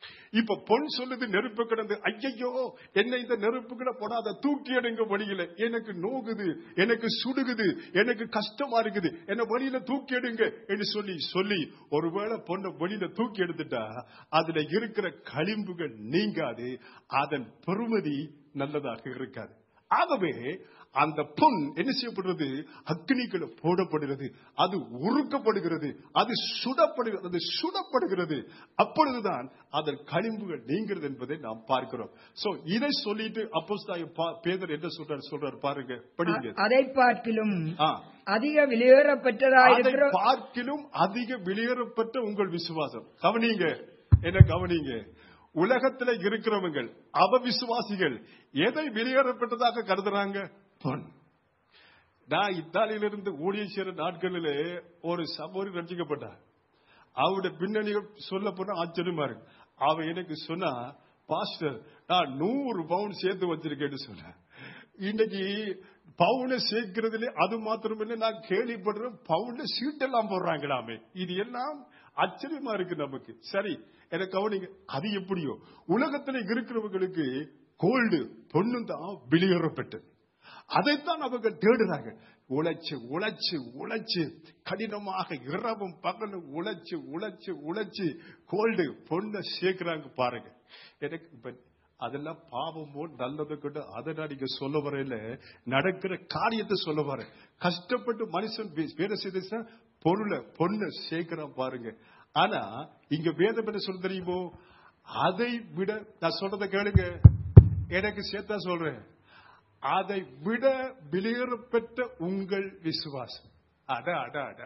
இப்ப பொன் சொல்லுது நெருப்பு கிடந்து ஐயையோ என்னை இந்த நெருப்புக்கிட போடாத தூக்கி எடுங்க வழியில எனக்கு நோகுது எனக்கு சுடுகுது எனக்கு கஷ்டமா இருக்குது என்ன வழியில தூக்கி எடுங்க என்று சொல்லி சொல்லி ஒருவேளை பொண்ணை வழியில தூக்கி எடுத்துட்டா அதுல இருக்கிற களிம்புகள் நீங்காது அதன் பெருமதி நல்லதாக இருக்காது ஆகவே அந்த பொன் என்ன செய்யப்படுறது அக்னிக்குள்ள போடப்படுகிறது அது உருக்கப்படுகிறது அது சுடப்படுகிறது அது சுடப்படுகிறது அப்பொழுதுதான் அதன் களிம்புகள் நீங்கிறது என்பதை நாம் பார்க்கிறோம் சோ இதை சொல்லிட்டு அப்போஸ்தாய பேதர் என்ன சொல்றாரு சொல்றாரு பாருங்க படிங்க அதை பார்க்கிலும் ஆ. அதிக விலையேறப்பெற்றதாயிருக்கிற அதை பார்க்கிலும் அதிக வெளியேறப்பட்ட உங்கள் விசுவாசம் கவனிங்க என்ன கவனிங்க உலகத்துல இருக்கிறவங்க அவ விசுவாசிகள் எதை வெளியேறப்பட்டதாக கருதுறாங்க பொன் நான் இத்தாலியிலிருந்து ஊழியம் செய்யற நாட்களிலே ஒரு சகோதரி ரட்சிக்கப்பட்டார் அவருடைய பின்னணிகள் சொல்ல போனா ஆச்சரியமா இருக்கு அவ எனக்கு சொன்னா பாஸ்டர் நான் நூறு பவுன் சேர்த்து வச்சிருக்கேன்னு சொன்னேன் இன்னைக்கு பவுனை சேர்க்கிறதுல அது மாத்திரமில்லை நான் கேள்விப்படுறேன் பவுன்ல சீட்டெல்லாம் போடுறாங்களாமே இது எல்லாம் ஆச்சரியமா இருக்கு நமக்கு சரி எனக்கு கவனிங்க அது எப்படியோ உலகத்துல இருக்கிறவங்களுக்கு கோல்டு பொண்ணும் தான் வெளியேறப்பட்டது அதைத்தான் அவங்க தேடுறாங்க உழைச்சு உழைச்சு உழைச்சு கடினமாக இரவும் பகலும் உழைச்சு உழைச்சு உழைச்சு கோல்டு பொண்ணை சேர்க்கிறாங்க பாருங்க எனக்கு இப்ப அதெல்லாம் பாவமோ நல்லது கொண்டு அதை நான் நீங்க சொல்ல வரையில நடக்கிற காரியத்தை சொல்ல வரேன் கஷ்டப்பட்டு மனுஷன் வே- வேலை செய்த பொருளை பொண்ணை சேர்க்கிறான் பாருங்க ஆனா இங்க வேதம் என்ன சொல்ல தெரியுமோ அதை விட நான் சொல்றதை கேளுங்க எனக்கு சேர்த்தா சொல்றேன் அதை விட வெளியேறப்பெற்ற உங்கள் விசுவாசம் அட அட அட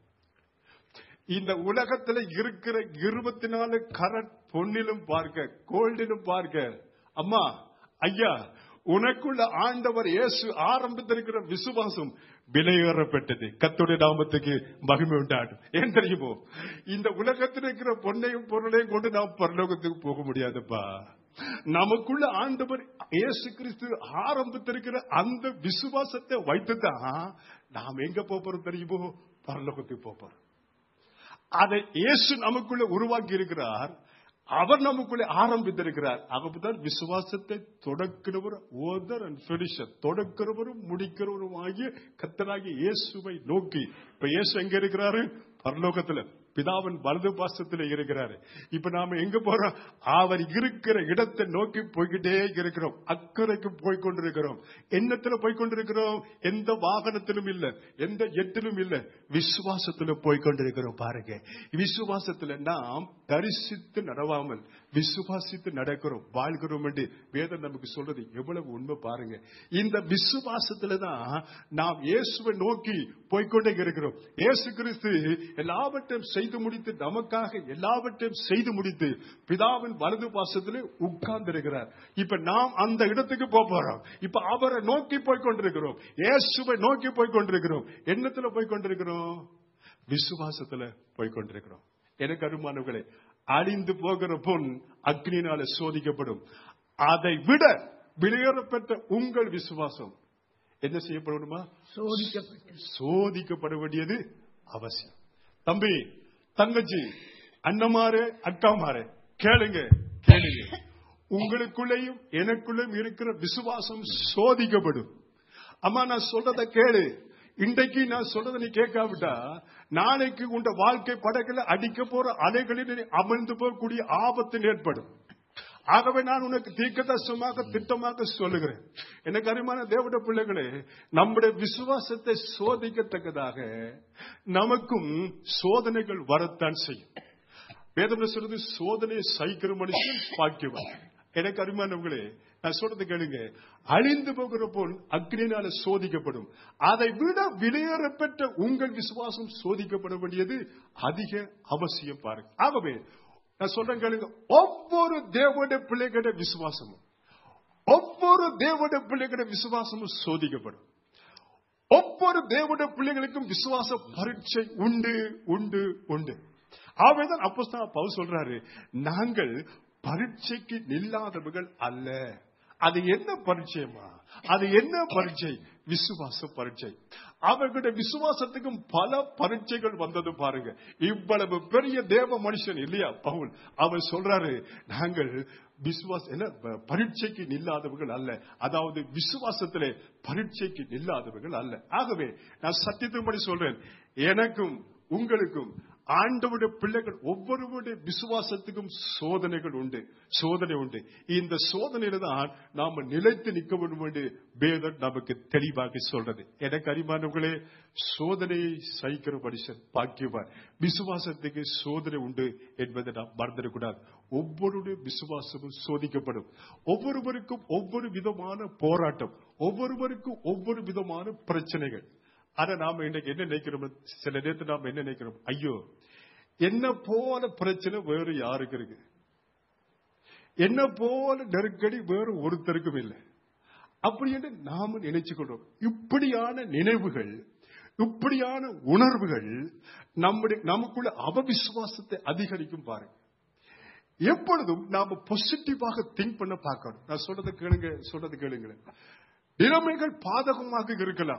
இந்த உலகத்துல இருக்கிற இருபத்தி நாலு கரட் பொன்னிலும் பார்க்க கோல்டிலும் பார்க்க அம்மா ஐயா உனக்குள்ள ஆண்டவர் இயேசு ஆரம்பித்திருக்கிற விசுவாசம் விலையேறப்பட்டது கத்துடைய நாமத்துக்கு மகிமை உண்டாடும் ஏன் தெரியுமோ இந்த உலகத்தில் இருக்கிற பொன்னையும் பொருளையும் கொண்டு நாம் பரலோகத்துக்கு போக முடியாதுப்பா நமக்குள்ள ஆண்டவர் இயேசு கிறிஸ்து ஆரம்பித்திருக்கிற அந்த விசுவாசத்தை வைத்துதான் நாம் எங்க போறோம் தெரியுமோ பரலோகத்துக்கு போறோம் அதை இயேசு நமக்குள்ள உருவாக்கி இருக்கிறார் அவர் நமக்குள்ளே ஆரம்பித்திருக்கிறார் அப்பதான் விசுவாசத்தை தொடக்கிறவர் ஓதர் அண்ட் பினிஷர் தொடக்கிறவரும் முடிக்கிறவரும் ஆகிய கத்தராகிய இயேசுவை நோக்கி இப்ப இயேசு எங்க இருக்கிறாரு பரலோகத்துல பிதாவின் வலது பாசத்துல இருக்கிறாரு இப்ப நாம எங்க போறோம் அவர் இருக்கிற இடத்தை நோக்கி போய்கிட்டே இருக்கிறோம் அக்கறைக்கு போய் கொண்டிருக்கிறோம் எண்ணத்துல போய் கொண்டிருக்கிறோம் எந்த வாகனத்திலும் இல்ல எந்த எட்டிலும் இல்ல விசுவாசத்துல போய் கொண்டிருக்கிறோம் பாருங்க விசுவாசத்துல நாம் தரிசித்து நடவாமல் விசுவாசித்து நடக்கிறோம் வாழ்கிறோம் என்று வேதம் நமக்கு சொல்றது எவ்வளவு உண்மை பாருங்க இந்த விசுவாசத்துல தான் நாம் இயேசுவை நோக்கி போய்க்கொண்டே இருக்கிறோம் இயேசு கிறிஸ்து எல்லாவற்றையும் செய்து முடித்து நமக்காக எல்லாவற்றையும் செய்து முடித்து பிதாவின் வலது பாசத்திலே உட்கார்ந்து இருக்கிறார் இப்ப நாம் அந்த இடத்துக்கு போக போறோம் இப்ப அவரை நோக்கி போய் கொண்டிருக்கிறோம் இயேசுவை நோக்கி போய் கொண்டிருக்கிறோம் என்னத்துல போய் கொண்டிருக்கிறோம் விசுவாசத்துல போய் கொண்டிருக்கிறோம் எனக்கு அருமானவர்களே அழிந்து போகிற பொன் அக்னினால சோதிக்கப்படும் அதை விட வெளியேறப்பட்ட உங்கள் விசுவாசம் என்ன செய்யப்படணுமா சோதிக்கப்பட்டு சோதிக்கப்பட வேண்டியது அவசியம் தம்பி தங்கச்சி அண்ணமாரு அக்காமாரு கேளுங்க கேளுங்க உங்களுக்குள்ளேயும் எனக்குள்ளேயும் இருக்கிற விசுவாசம் சோதிக்கப்படும் அம்மா நான் சொல்றத கேளு இன்றைக்கு நான் சொல்றதை நீ கேட்காவிட்டா நாளைக்கு உண்ட வாழ்க்கை படகுல அடிக்க போற அலைகளில் நீ அமிழ்ந்து போகக்கூடிய ஆபத்து ஏற்படும் ஆகவே நான் உனக்கு தீர்க்கதர்சனமாக திட்டமாக சொல்லுகிறேன் எனக்கு அருமான தேவட பிள்ளைகளே நம்முடைய விசுவாசத்தை சோதிக்கத்தக்கதாக நமக்கும் சோதனைகள் வரத்தான் செய்யும் வேதம் சொல்றது சோதனை சகிக்கிற மனுஷன் பாக்கியவான் எனக்கு அருமானவங்களே நான் சொல்றது கேளுங்க அழிந்து போகிற பொன் அக்னினால சோதிக்கப்படும் அதை விட விலையேறப்பெற்ற உங்கள் விசுவாசம் சோதிக்கப்பட வேண்டியது அதிக அவசியம் பாருங்க ஆகவே நான் சொல்றேன் கேளுங்க ஒவ்வொரு தேவனுடைய பிள்ளைகளுடைய விசுவாசமும் ஒவ்வொரு தேவனுடைய பிள்ளைகளுடைய விசுவாசமும் சோதிக்கப்படும் ஒவ்வொரு தேவனுடைய பிள்ளைகளுக்கும் விசுவாச பரீட்சை உண்டு உண்டு உண்டு ஆவேதான் அப்போ பவுல் சொல்றாரு நாங்கள் பரீட்சைக்கு நில்லாதவர்கள் அல்ல அது என்ன பரிச்சயமா அது என்ன பரீட்சை விசுவாச பரீட்சை அவர்களுடைய விசுவாசத்துக்கும் பல பரீட்சைகள் வந்தது பாருங்க இவ்வளவு பெரிய தேவ மனுஷன் இல்லையா பவுல் அவர் சொல்றாரு நாங்கள் விசுவாச என்ன ப- பரீட்சைக்கு நில்லாதவர்கள் அல்ல அதாவது விசுவாசத்திலே பரீட்சைக்கு நில்லாதவர்கள் அல்ல ஆகவே நான் சத்தியத்தின்படி சொல்றேன் எனக்கும் உங்களுக்கும் ஆண்டவருடைய பிள்ளைகள் ஒவ்வொருவருடைய விசுவாசத்துக்கும் சோதனைகள் உண்டு சோதனை உண்டு இந்த சோதனையில தான் நாம நிலைத்து நிற்க வேண்டும் என்று வேதம் நமக்கு தெளிவாக சொல்றது எனக்கு அறிமானவர்களே சோதனையை சகிக்கிற மனுஷன் பாக்கியவான் விசுவாசத்துக்கு சோதனை உண்டு என்பதை நாம் மறந்துடக்கூடாது ஒவ்வொருடைய விசுவாசமும் சோதிக்கப்படும் ஒவ்வொருவருக்கும் ஒவ்வொரு விதமான போராட்டம் ஒவ்வொருவருக்கும் ஒவ்வொரு விதமான பிரச்சனைகள் ஆனா நாம இன்னைக்கு என்ன நினைக்கிறோம் சில நேரத்தில் நாம என்ன நினைக்கிறோம் ஐயோ என்ன போல பிரச்சனை வேறு யாருக்கு இருக்கு என்ன போல நெருக்கடி வேறு ஒருத்தருக்கும் இல்லை அப்படி என்று நாம நினைச்சுக்கொள்றோம் இப்படியான நினைவுகள் இப்படியான உணர்வுகள் நம்முடைய நமக்குள்ள அவவிசுவாசத்தை அதிகரிக்கும் பாருங்க எப்பொழுதும் நாம பாசிட்டிவாக திங்க் பண்ண பார்க்கணும் நான் சொல்றதை கேளுங்க சொல்றது கேளுங்களேன் நிலைமைகள் பாதகமாக இருக்கலாம்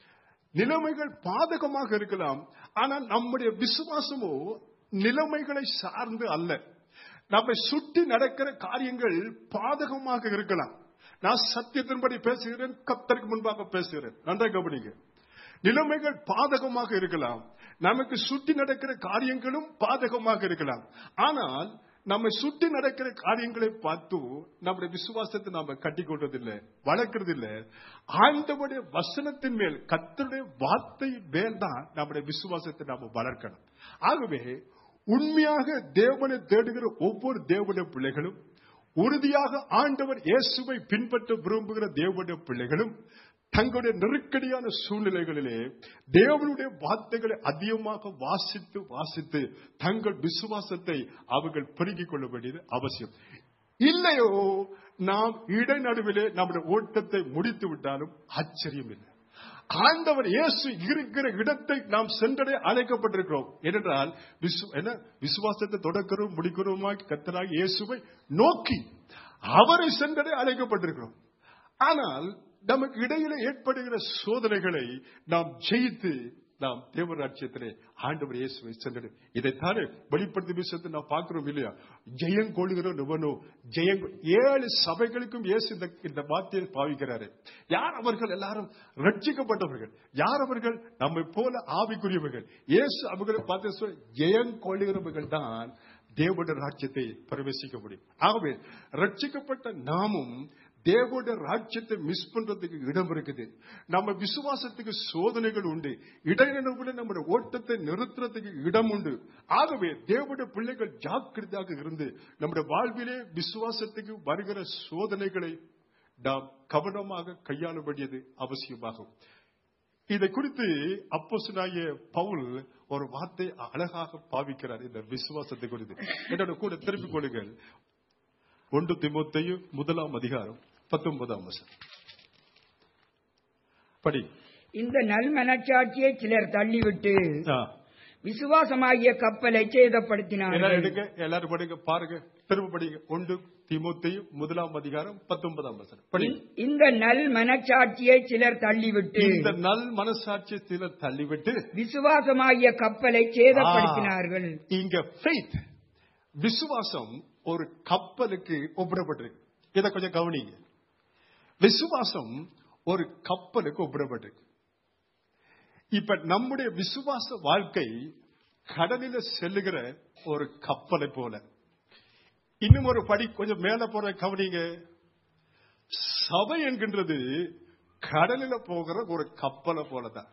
நிலைமைகள் பாதகமாக இருக்கலாம் ஆனால் நம்முடைய விசுவாசமோ நிலைமைகளை சார்ந்து அல்ல நம்மை சுற்றி நடக்கிற காரியங்கள் பாதகமாக இருக்கலாம் நான் சத்தியத்தின்படி பேசுகிறேன் கத்தருக்கு முன்பாக பேசுகிறேன் நன்றாக கவனிங்க நிலைமைகள் பாதகமாக இருக்கலாம் நமக்கு சுற்றி நடக்கிற காரியங்களும் பாதகமாக இருக்கலாம் ஆனால் நம்மை சுற்றி நடக்கிற காரியங்களை பார்த்து நம்முடைய விசுவாசத்தை நாம கட்டி கொள்றதில்லை வளர்க்கறது இல்ல ஆண்டவருடைய வசனத்தின் மேல் கத்தருடைய வார்த்தை மேல் தான் நம்முடைய விசுவாசத்தை நாம வளர்க்கணும் ஆகவே உண்மையாக தேவனை தேடுகிற ஒவ்வொரு தேவனுடைய பிள்ளைகளும் உறுதியாக ஆண்டவர் இயேசுவை பின்பற்ற விரும்புகிற தேவனுடைய பிள்ளைகளும் தங்களுடைய நெருக்கடியான சூழ்நிலைகளிலே தேவனுடைய வார்த்தைகளை அதிகமாக வாசித்து வாசித்து தங்கள் விசுவாசத்தை அவர்கள் பெருகிக் கொள்ள வேண்டியது அவசியம் இல்லையோ நாம் இடைநடுவிலே நம்முடைய ஓட்டத்தை முடித்து விட்டாலும் ஆச்சரியம் இல்லை ஆண்டவர் இயேசு இருக்கிற இடத்தை நாம் சென்றடைய அழைக்கப்பட்டிருக்கிறோம் ஏனென்றால் விசு- என்ன விசுவாசத்தை தொடக்கிறோம் முடிக்கிறோமாக்கி கத்தராக இயேசுவை நோக்கி அவரை சென்றடைய அழைக்கப்பட்டிருக்கிறோம் ஆனால் நமக்கு இடையில ஏற்படுகிற சோதனைகளை நாம் ஜெயித்து நாம் தேவராட்சியத்திலே ஆண்டவர் இயேசுவை சென்றது இதைத்தானே வெளிப்படுத்தி விஷயத்தை நாம் பார்க்கிறோம் இல்லையா ஜெயம் கொள்கிறோம் நுவனோ ஜெயம் ஏழு சபைகளுக்கும் இயேசு இந்த இந்த வார்த்தையை பாவிக்கிறாரு யார் அவர்கள் எல்லாரும் ரட்சிக்கப்பட்டவர்கள் யார் அவர்கள் நம்மை போல ஆவிக்குரியவர்கள் இயேசு அவர்களை பார்த்து சொல்ல ஜெயம் கொள்கிறவர்கள் தான் தேவனுடைய ராஜ்யத்தை பிரவேசிக்க முடியும் ஆகவே ரட்சிக்கப்பட்ட நாமும் தேவனுடைய ராஜ்யத்தை மிஸ் பண்றதுக்கு இடம் இருக்குது நம்ம விசுவாசத்துக்கு சோதனைகள் உண்டு இடையில நம்முடைய ஓட்டத்தை நிறுத்துறதுக்கு இடம் உண்டு ஆகவே தேவனுடைய பிள்ளைகள் ஜாக்கிரதையாக இருந்து நம்முடைய வாழ்விலே விசுவாசத்துக்கு வருகிற சோதனைகளை நாம் கவனமாக கையாள வேண்டியது அவசியமாகும் இதை குறித்து அப்போஸ்தலனாகிய பவுல் ஒரு வார்த்தை அழகாக பாவிக்கிறார் இந்த விசுவாசத்தை குறித்து என்னோட கூட திருப்பிக் கொள்ளுங்கள் ஒன்று திமுத்தையும் முதலாம் அதிகாரம் பத்தொன்பதாம் வசனம் படி இந்த நல் மனச்சாட்சியை சிலர் தள்ளிவிட்டு ஆ. விசுவாசமாகிய கப்பலை எல்லாரும் சேதப்படுத்தினார்கள் எடுங்க எல்லாரும் படிங்க பாருங்க திரும்ப படிங்க ஒன்று திமுத்தையும் முதலாம் அதிகாரம் பத்தொன்பதாம் வசனம் படி இந்- இந்த நல் மனச்சாட்சியை சிலர் தள்ளிவிட்டு இந்த நல் மனசாட்சி சிலர் தள்ளிவிட்டு விசுவாசமாகிய கப்பலை சேதப்படுத்தினார்கள் இங்க faith விசுவாசம் ஒரு கப்பலுக்கு ஒப்பிடப்பட்டிருக்கு இதை கொஞ்சம் கவனிங்க விசுவாசம் ஒரு கப்பலுக்கு ஒப்பிடப்பட்டிருக்கு இப்ப நம்முடைய விசுவாச வாழ்க்கை கடலில செல்லுகிற ஒரு கப்பலை போல இன்னும் ஒரு படி கொஞ்சம் மேல போற கவனிங்க சபை என்கின்றது கடலில போகிற ஒரு கப்பலை போலதான்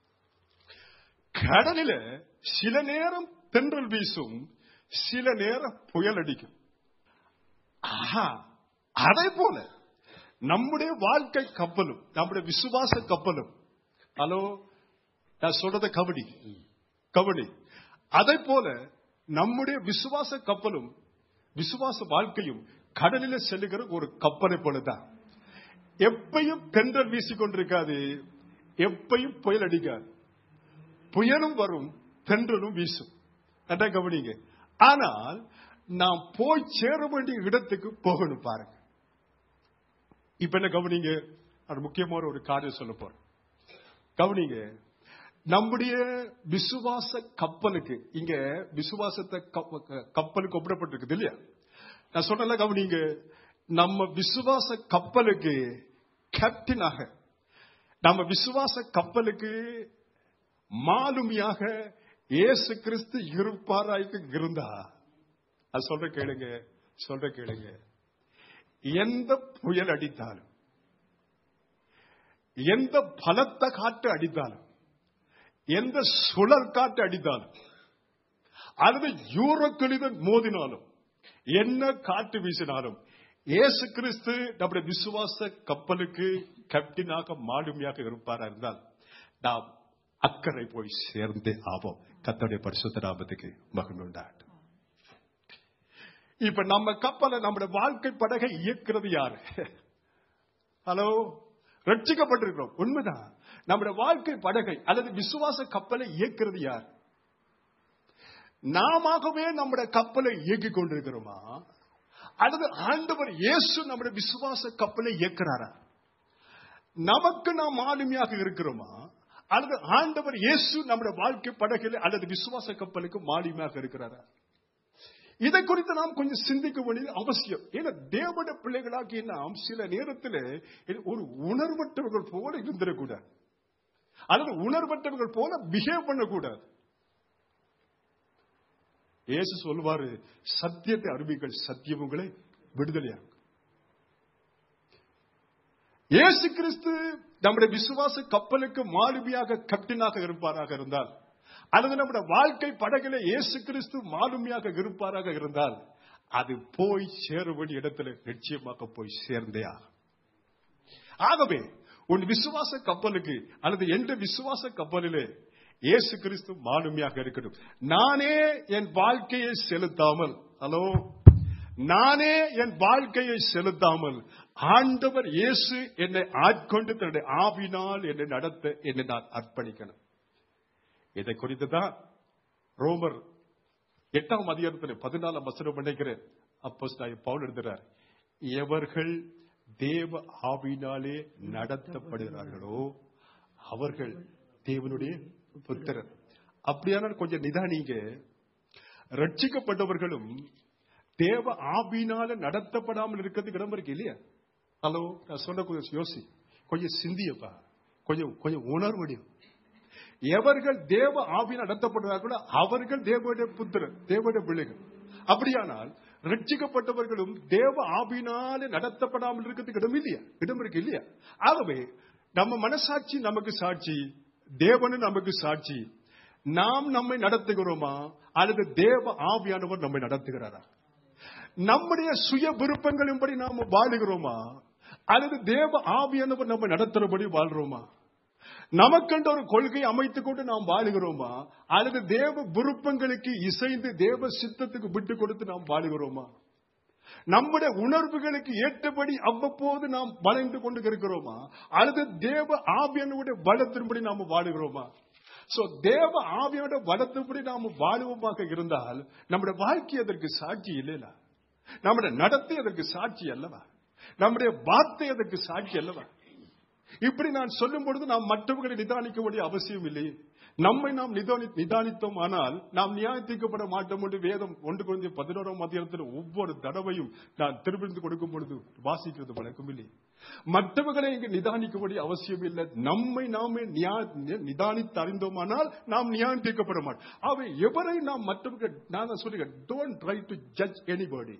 கடலில சில நேரம் தென்றல் வீசும் சில நேரம் புயல் அடிக்கும் ஆஹா அதை போல நம்முடைய வாழ்க்கை கப்பலும் நம்முடைய விசுவாச கப்பலும் ஹலோ நான் சொல்றத கபடி கபடி அதை போல நம்முடைய விசுவாச கப்பலும் விசுவாச வாழ்க்கையும் கடலில செல்லுகிற ஒரு கப்பலை போலதான் எப்பையும் தென்றல் வீசிக்கொண்டிருக்காது எப்பையும் புயல் அடிக்காது புயலும் வரும் தென்றலும் வீசும் நன்றா கவனிங்க ஆனால் நாம் போய் சேர வேண்டிய இடத்துக்கு போகணும் பாருங்க இப்ப என்ன கவனிங்க அது முக்கியமான ஒரு காரியம் சொல்ல போறேன் கவனிங்க நம்முடைய விசுவாச கப்பலுக்கு இங்க விசுவாசத்தை கப்ப- கப்பலுக்கு ஒப்பிடப்பட்டிருக்குது இல்லையா நான் சொன்னல கவனிங்க நம்ம விசுவாச கப்பலுக்கு கேப்டனாக நம்ம விசுவாச கப்பலுக்கு மாலுமியாக இயேசு கிறிஸ்து இருப்பாராய்க்கு இருந்தா அது சொல்ற கேளுங்க சொல்ற கேளுங்க எந்த புயல் அடித்தாலும் எந்த பலத்த காற்று அடித்தாலும் எந்த சுழல் காற்று அடித்தாலும் அல்லது யூரோக்களிதன் மோதினாலும் என்ன காற்று வீசினாலும் இயேசு கிறிஸ்து நம்முடைய விசுவாச கப்பலுக்கு கேப்டனாக மாலுமியாக இருப்பாரா இருந்தால் நாம் அக்கறை போய் சேர்ந்தே ஆவோம் கத்தோடைய பரிசுத்த நாமத்துக்கு மகிமை உண்டாகட்டும் இப்ப நம்ம கப்பலை நம்முடைய வாழ்க்கை படகை இயக்குறது யாரு ஹலோ ரட்சிக்கப்பட்டிருக்கிறோம் உண்மைதான் நம்முடைய வாழ்க்கை படகை அல்லது விசுவாச கப்பலை இயக்குறது யார் நாமவே நம்முடைய கப்பலை இயக்கிக் கொண்டிருக்கிறோமா அல்லது ஆண்டவர் இயேசு நம்முடைய விசுவாச கப்பலை இயக்குறாரா நமக்கு நாம் ஆளுமையாக இருக்கிறோமா அல்லது ஆண்டவர் இயேசு நம்முடைய வாழ்க்கை படகில் அல்லது விசுவாச கப்பலுக்கு மாலுமியாக இருக்கிறாரா இதை குறித்து நாம் கொஞ்சம் சிந்திக்க வேண்டியது அவசியம் ஏன்னா தேவட பிள்ளைகளாகிய நாம் சில நேரத்தில் ஒரு உணர்வற்றவர்கள் போல இருந்திடக்கூடாது அல்லது உணர்வற்றவர்கள் போல பிஹேவ் பண்ணக்கூடாது இயேசு சொல்வாரு சத்தியத்தை அறிவிகள் சத்தியம் உங்களை விடுதலையாகும் இயேசு கிறிஸ்து நம்முடைய விசுவாச கப்பலுக்கு மாலுமியாக கேப்டனாக இருப்பாராக இருந்தால் அல்லது நம்முடைய வாழ்க்கை படகில இயேசு கிறிஸ்து மாலுமியாக இருப்பாராக இருந்தால் அது போய் சேர வேண்டிய இடத்துல நிச்சயமாக போய் சேர்ந்தே ஆகும் ஆகவே உன் விசுவாச கப்பலுக்கு அல்லது எந்த விசுவாச கப்பலிலே இயேசு கிறிஸ்து மாலுமியாக இருக்கட்டும் நானே என் வாழ்க்கையை செலுத்தாமல் ஹலோ நானே என் வாழ்க்கையை செலுத்தாமல் ஆண்டவர் இயேசு என்னை ஆட்கொண்டு தன்னுடைய ஆவினால் என்னை நடத்த என்னை நான் அர்ப்பணிக்கணும் இதை குறித்து தான் ரோமர் எட்டாம் அதிகாரத்தில் பதினாலாம் வசனம் நினைக்கிறேன் அப்போ பவுல் எழுதுறார் எவர்கள் தேவ ஆவினாலே நடத்தப்படுகிறார்களோ அவர்கள் தேவனுடைய புத்திரர் அப்படியானால் கொஞ்சம் நிதானிங்க ரட்சிக்கப்பட்டவர்களும் தேவ ஆவினால நடத்தப்படாமல் இருக்கிறதுக்கு இடம் இருக்கு இல்லையா ஹலோ நான் சொன்ன கொஞ்சம் யோசி கொஞ்சம் சிந்தியப்பா கொஞ்சம் கொஞ்சம் உணர்வடியும் எவர்கள் தேவ ஆவியில் நடத்தப்படுகிறார்களோ அவர்கள் தேவனுடைய புத்திரர் தேவனுடைய பிள்ளைகள் அப்படியானால் ரட்சிக்கப்பட்டவர்களும் தேவ ஆவினாலே நடத்தப்படாமல் இருக்கிறதுக்கு இடம் இல்லையா இடம் இருக்கு இல்லையா ஆகவே நம்ம மனசாட்சி நமக்கு சாட்சி தேவனு நமக்கு சாட்சி நாம் நம்மை நடத்துகிறோமா அல்லது தேவ ஆவியானவர் நம்மை நடத்துகிறாரா நம்முடைய சுய விருப்பங்களின்படி நாம வாழுகிறோமா அல்லது தேவ ஆவியானவர் நம்ம நடத்துறபடி வாழ்றோமா நமக்கென்ற ஒரு கொள்கை அமைத்துக் கொண்டு நாம் வாழுகிறோமா அல்லது தேவ விருப்பங்களுக்கு இசைந்து தேவ சித்தத்துக்கு விட்டு கொடுத்து நாம் வாழுகிறோமா நம்முடைய உணர்வுகளுக்கு ஏற்றபடி அவ்வப்போது நாம் வளைந்து கொண்டு இருக்கிறோமா அல்லது தேவ ஆவியனுடைய பலத்தின்படி நாம் வாழுகிறோமா சோ தேவ ஆவியோட பலத்தின்படி நாம் வாழுவோமாக இருந்தால் நம்முடைய வாழ்க்கை அதற்கு சாட்சி இல்லையா நம்முடைய நடத்தை அதற்கு சாட்சி அல்லவா நம்முடைய வார்த்தை அதற்கு சாட்சி அல்லவா இப்படி நான் சொல்லும் பொழுது நாம் மற்றவர்களை நிதானிக்க வேண்டிய அவசியம் இல்லை நம்மை நாம் நிதானி நிதானித்தோம் ஆனால் நாம் நியாயத்தீர்க்கப்பட மாட்டோம் என்று வேதம் ஒன்று குழந்தை பதினோராம் மத்தியத்தில் ஒவ்வொரு தடவையும் நான் திருப்பிந்து கொடுக்கும் பொழுது வாசிக்கிறது வழக்கம் இல்லை மற்றவர்களை இங்கு நிதானிக்க வேண்டிய அவசியம் இல்லை நம்மை நாமே நிதானித்து அறிந்தோமானால் நாம் நியாயம் தீர்க்கப்பட மாட்டோம் அவை எவரை நாம் மற்றவர்கள் நான் சொல்லுகிறேன் don't try to judge anybody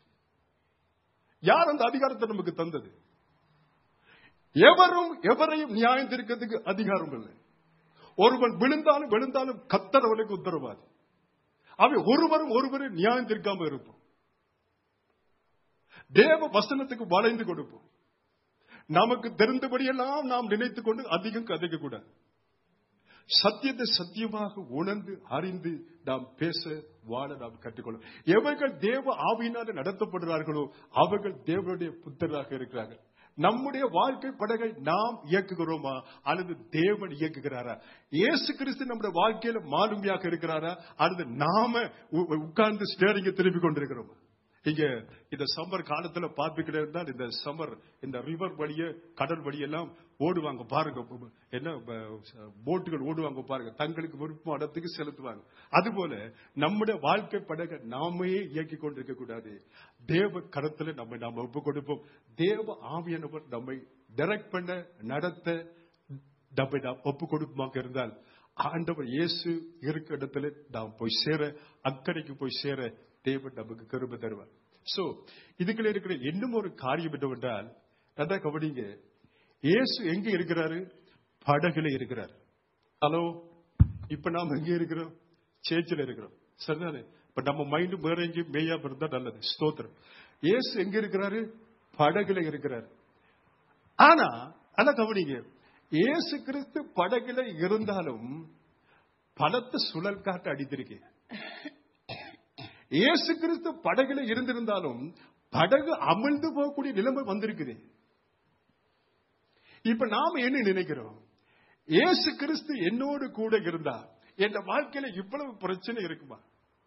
யார் அந்த அதிகாரத்தை நமக்கு தந்தது எவரும் எவரையும் நியாயம் தீர்க்கிறதுக்கு அதிகாரம் இல்லை ஒருவன் விழுந்தாலும் விழுந்தாலும் கத்தரவனுக்கு உத்தரவாதி அவை ஒருவரும் ஒருவரை நியாயம் தீர்க்காம இருப்போம் தேவ வசனத்துக்கு வளைந்து கொடுப்போம் நமக்கு தெரிந்தபடியெல்லாம் நாம் நினைத்துக் கொண்டு அதிகம் கதைக்க கூடாது சத்தியத்தை சத்தியமாக உணர்ந்து அறிந்து நாம் பேச வாழ நாம் கற்றுக்கொள்ளும் எவர்கள் தேவ ஆவியினால நடத்தப்படுகிறார்களோ அவர்கள் தேவனுடைய புத்தராக இருக்கிறார்கள் நம்முடைய வாழ்க்கை படகை நாம் இயக்குகிறோமா அல்லது தேவன் இயக்குகிறாரா இயேசு கிறிஸ்து நம்முடைய வாழ்க்கையில மாலுமியாக இருக்கிறாரா அல்லது நாம உட்கார்ந்து ஸ்டேரிங்க திருப்பி கொண்டிருக்கிறோமா இங்க இந்த சம்மர் காலத்துல பார்த்துக்கிட்டே இருந்தால் இந்த சம்மர் இந்த ரிவர் வழிய கடல் வழியெல்லாம் ஓடுவாங்க பாருங்க என்ன ப- போட்டுகள் ஓடுவாங்க பாருங்க தங்களுக்கு விருப்பம் இடத்துக்கு செலுத்துவாங்க அதுபோல நம்முடைய வாழ்க்கை படக நாமே இயக்கி கொண்டிருக்க கூடாது தேவ கரத்துல நம்ம நாம ஒப்பு கொடுப்போம் தேவ ஆவியானவர் நம்மை டைரக்ட் பண்ண நடத்த நம்மை நாம் ஒப்பு கொடுப்பமாக இருந்தால் ஆண்டவர் இயேசு இருக்க இடத்துல நாம் போய் சேர அக்கறைக்கு போய் சேர தேவன் நமக்கு கருமை தருவார் சோ இதுக்குள்ள இருக்கிற இன்னும் ஒரு காரியம் என்னவென்றால் நல்லா கவனிங்க இயேசு எங்க இருக்கிறாரு படகுல இருக்கிறார் ஹலோ இப்ப நாம் எங்க இருக்கிறோம் சேர்ச்சில் இருக்கிறோம் சரிதானே இப்ப நம்ம மைண்ட் வேற எங்கேயும் மேயாம இருந்தா நல்லது ஸ்தோத்திரம் இயேசு எங்க இருக்கிறாரு படகுல இருக்கிறார் ஆனா அத கவனிங்க இயேசு கிறிஸ்து படகுல இருந்தாலும் பலத்த சுழல் காட்டு அடித்திருக்கேன் இயேசு கிறிஸ்து படகுல இருந்திருந்தாலும் படகு அமிழ்ந்து போகக்கூடிய நிலைமை வந்திருக்குது இப்ப நாம என்ன நினைக்கிறோம் இயேசு கிறிஸ்து என்னோடு கூட இருந்தா என் வாழ்க்கையில இவ்வளவு பிரச்சனை இருக்குமா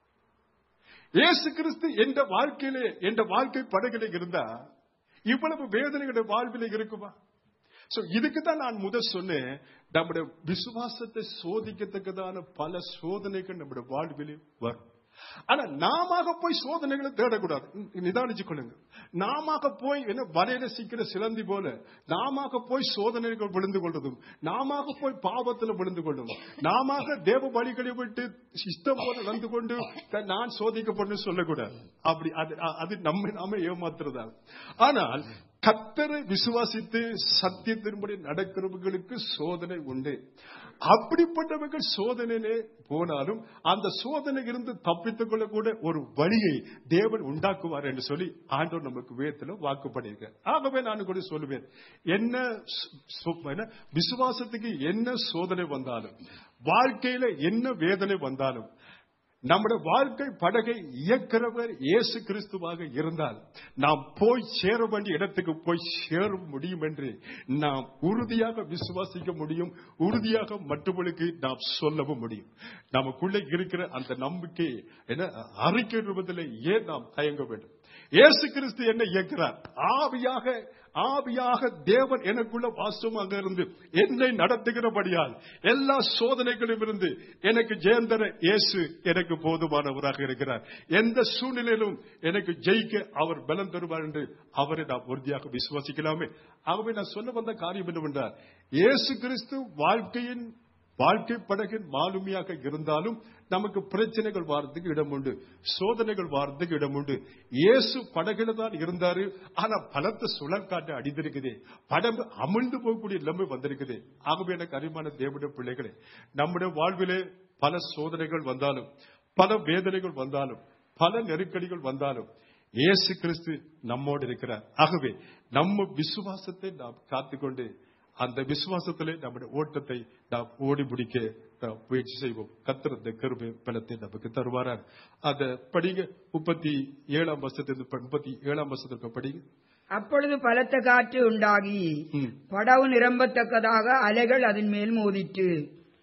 இயேசு கிறிஸ்து என்ற வாழ்க்கையிலே என்ற வாழ்க்கை படகுல இருந்தா இவ்வளவு வேதனைகளுடைய வாழ்வில இருக்குமா சோ இதுக்கு தான் நான் முதல் சொன்னேன் நம்முடைய விசுவாசத்தை சோதிக்கத்தக்கதான பல சோதனைகள் நம்முடைய வாழ்விலே வரும் ஆனா நாம போய் சோதனைகளை தேடக்கூடாது நி- நிதானிச்சு கொள்ளுங்க நாம போய் என்ன வலையில சிக்கிற சிலந்தி போல நாம போய் சோதனைகள் விழுந்து கொள்றதும் நாம போய் பாவத்துல விழுந்து கொள்றதும் நாம தேவ வழிகளை விட்டு இஷ்டம் போல நடந்து கொண்டு த- நான் சோதிக்கப்படும் சொல்லக்கூடாது அப்படி அது அ- அது நம்ம நாம ஏமாத்துறதா ஆனால் கத்தரை விசுவாசித்து சத்தியத்தின்படி நடக்கிறவர்களுக்கு சோதனை உண்டு அப்படிப்பட்டவர்கள் சோதனையிலே போனாலும் அந்த சோதனை இருந்து தப்பித்துக் கொள்ளக்கூட ஒரு வழியை தேவன் உண்டாக்குவார் என்று சொல்லி ஆண்டவர் நமக்கு வேதத்துல வாக்குப்படியிருக்க ஆகவே நான் கூட சொல்லுவேன் என்ன சு- சு- என்ன விசுவாசத்துக்கு என்ன சோதனை வந்தாலும் வாழ்க்கையில என்ன வேதனை வந்தாலும் நம்முடைய வாழ்க்கை படகை இயக்கிறவர் இயேசு கிறிஸ்துவாக இருந்தால் நாம் போய் சேர வேண்டிய இடத்துக்கு போய் சேர முடியும் என்று நாம் உறுதியாக விசுவாசிக்க முடியும் உறுதியாக மற்றவர்களுக்கு நாம் சொல்லவும் முடியும் நமக்குள்ளே இருக்கிற அந்த நம்பிக்கை என்ன அறிக்கையிடுவதில் ஏன் நாம் தயங்க வேண்டும் இயேசு கிறிஸ்து என்ன இயக்கிறார் ஆவியாக ஆவியாக தேவன் எனக்குள்ள வாசமாக இருந்து என்னை நடத்துகிறபடியால் எல்லா சோதனைகளும் இருந்து எனக்கு ஜெயந்தர இயேசு எனக்கு போதுமானவராக இருக்கிறார் எந்த சூழ்நிலையிலும் எனக்கு ஜெயிக்க அவர் பலம் தருவார் என்று அவரை நாம் உறுதியாக விசுவாசிக்கலாமே ஆகவே நான் சொல்ல வந்த காரியம் என்னவென்றால் இயேசு கிறிஸ்து வாழ்க்கையின் வாழ்க்கை படகின் மாலுமியாக இருந்தாலும் நமக்கு பிரச்சனைகள் வாரத்துக்கு இடம் உண்டு சோதனைகள் வாரத்துக்கு இடம் உண்டு இயேசு படகுல தான் இருந்தாரு ஆனா பலத்த சுழற்காட்டு அடிந்திருக்குது படம் அமிழ்ந்து போகக்கூடிய நிலைமை வந்திருக்குது ஆகவே எனக்கு அறிமான தேவனுடைய பிள்ளைகளே நம்முடைய வாழ்விலே பல சோதனைகள் வந்தாலும் பல வேதனைகள் வந்தாலும் பல நெருக்கடிகள் வந்தாலும் இயேசு கிறிஸ்து நம்மோடு இருக்கிறார் ஆகவே நம்ம விசுவாசத்தை நாம் காத்துக்கொண்டு அந்த விசுவாசத்திலே நம்முடைய ஓட்டத்தை நாம் ஓடி முடிக்க நாம் முயற்சி செய்வோம் கத்திரந்த கருமை பலத்தை நமக்கு தருவாரார் அத படிங்க முப்பத்தி ஏழாம் வருஷத்திலிருந்து முப்பத்தி ஏழாம் வருஷத்திற்கு படிங்க அப்பொழுது பலத்த காற்று உண்டாகி ம். படவு நிரம்பத்தக்கதாக அலைகள் அதன் மேல் மோதிற்று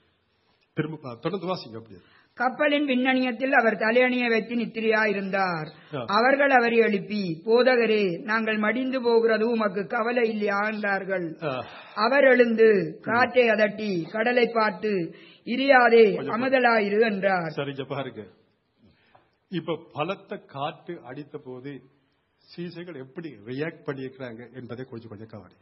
திரும்ப ஆ, தொடர்ந்து வாசிங்க அப்படியே கப்பலின் விண்ணணியத்தில் அவர் தலையணிய வைத்து நித்திரையாயிருந்தார் ஆ. அவர்கள் அவரை எழுப்பி போதகரே நாங்கள் மடிந்து போகிறது உமக்கு கவலை இல்லையா என்றார்கள் ஆ, அவர் எழுந்து காற்றை அதட்டி கடலை பார்த்து இரியாதே அமதலாயிரு என்றார் சரிங்க பாருங்க இப்ப பலத்த காற்று அடித்த போது சீசைகள் எப்படி ரியாக்ட் பண்ணியிருக்கிறாங்க என்பதை கொஞ்சம் கொஞ்சம் கவனி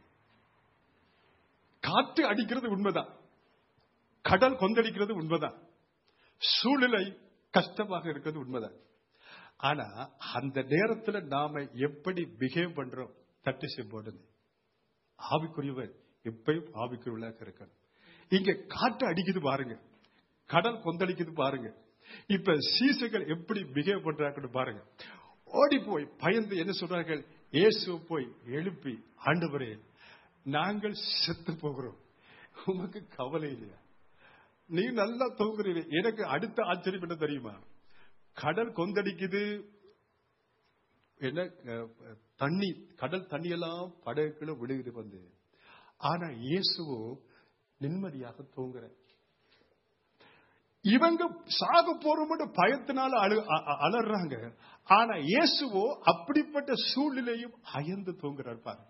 காற்று அடிக்கிறது உண்மைதான் கடல் கொந்தளிக்கிறது உண்மைதான் சூழ்நிலை கஷ்டமாக இருக்கிறது உண்மைதான் ஆனா அந்த நேரத்துல நாம எப்படி பிஹேவ் பண்றோம் தட்டு செம்போடுது ஆவிக்குரியவர் எப்பயும் ஆவிக்குரியவளாக இருக்கணும் இங்க காற்று அடிக்குது பாருங்க கடல் கொந்தளிக்குது பாருங்க இப்ப சீசைகள் எப்படி பிஹேவ் பண்றாங்கன்னு பாருங்க ஓடி போய் பயந்து என்ன சொல்றார்கள் இயேசு போய் எழுப்பி ஆண்டவரே நாங்கள் செத்து போகிறோம் உமக்கு கவலை இல்லையா நீ நல்லா தூங்குறீங்க எனக்கு அடுத்த ஆச்சரியம் என்ன தெரியுமா கடல் கொந்தளிக்குது என்ன அஹ், தண்ணி கடல் தண்ணி எல்லாம் படகுக்குள்ள விழுகுது வந்து ஆனா இயேசுவோ நிம்மதியாக தூங்குற இவங்க சாக போறோம்னு பயத்தினால அழு அ- அ- அலறாங்க ஆனா இயேசுவோ அப்படிப்பட்ட சூழ்நிலையும் அயர்ந்து தூங்குறார் பாருங்க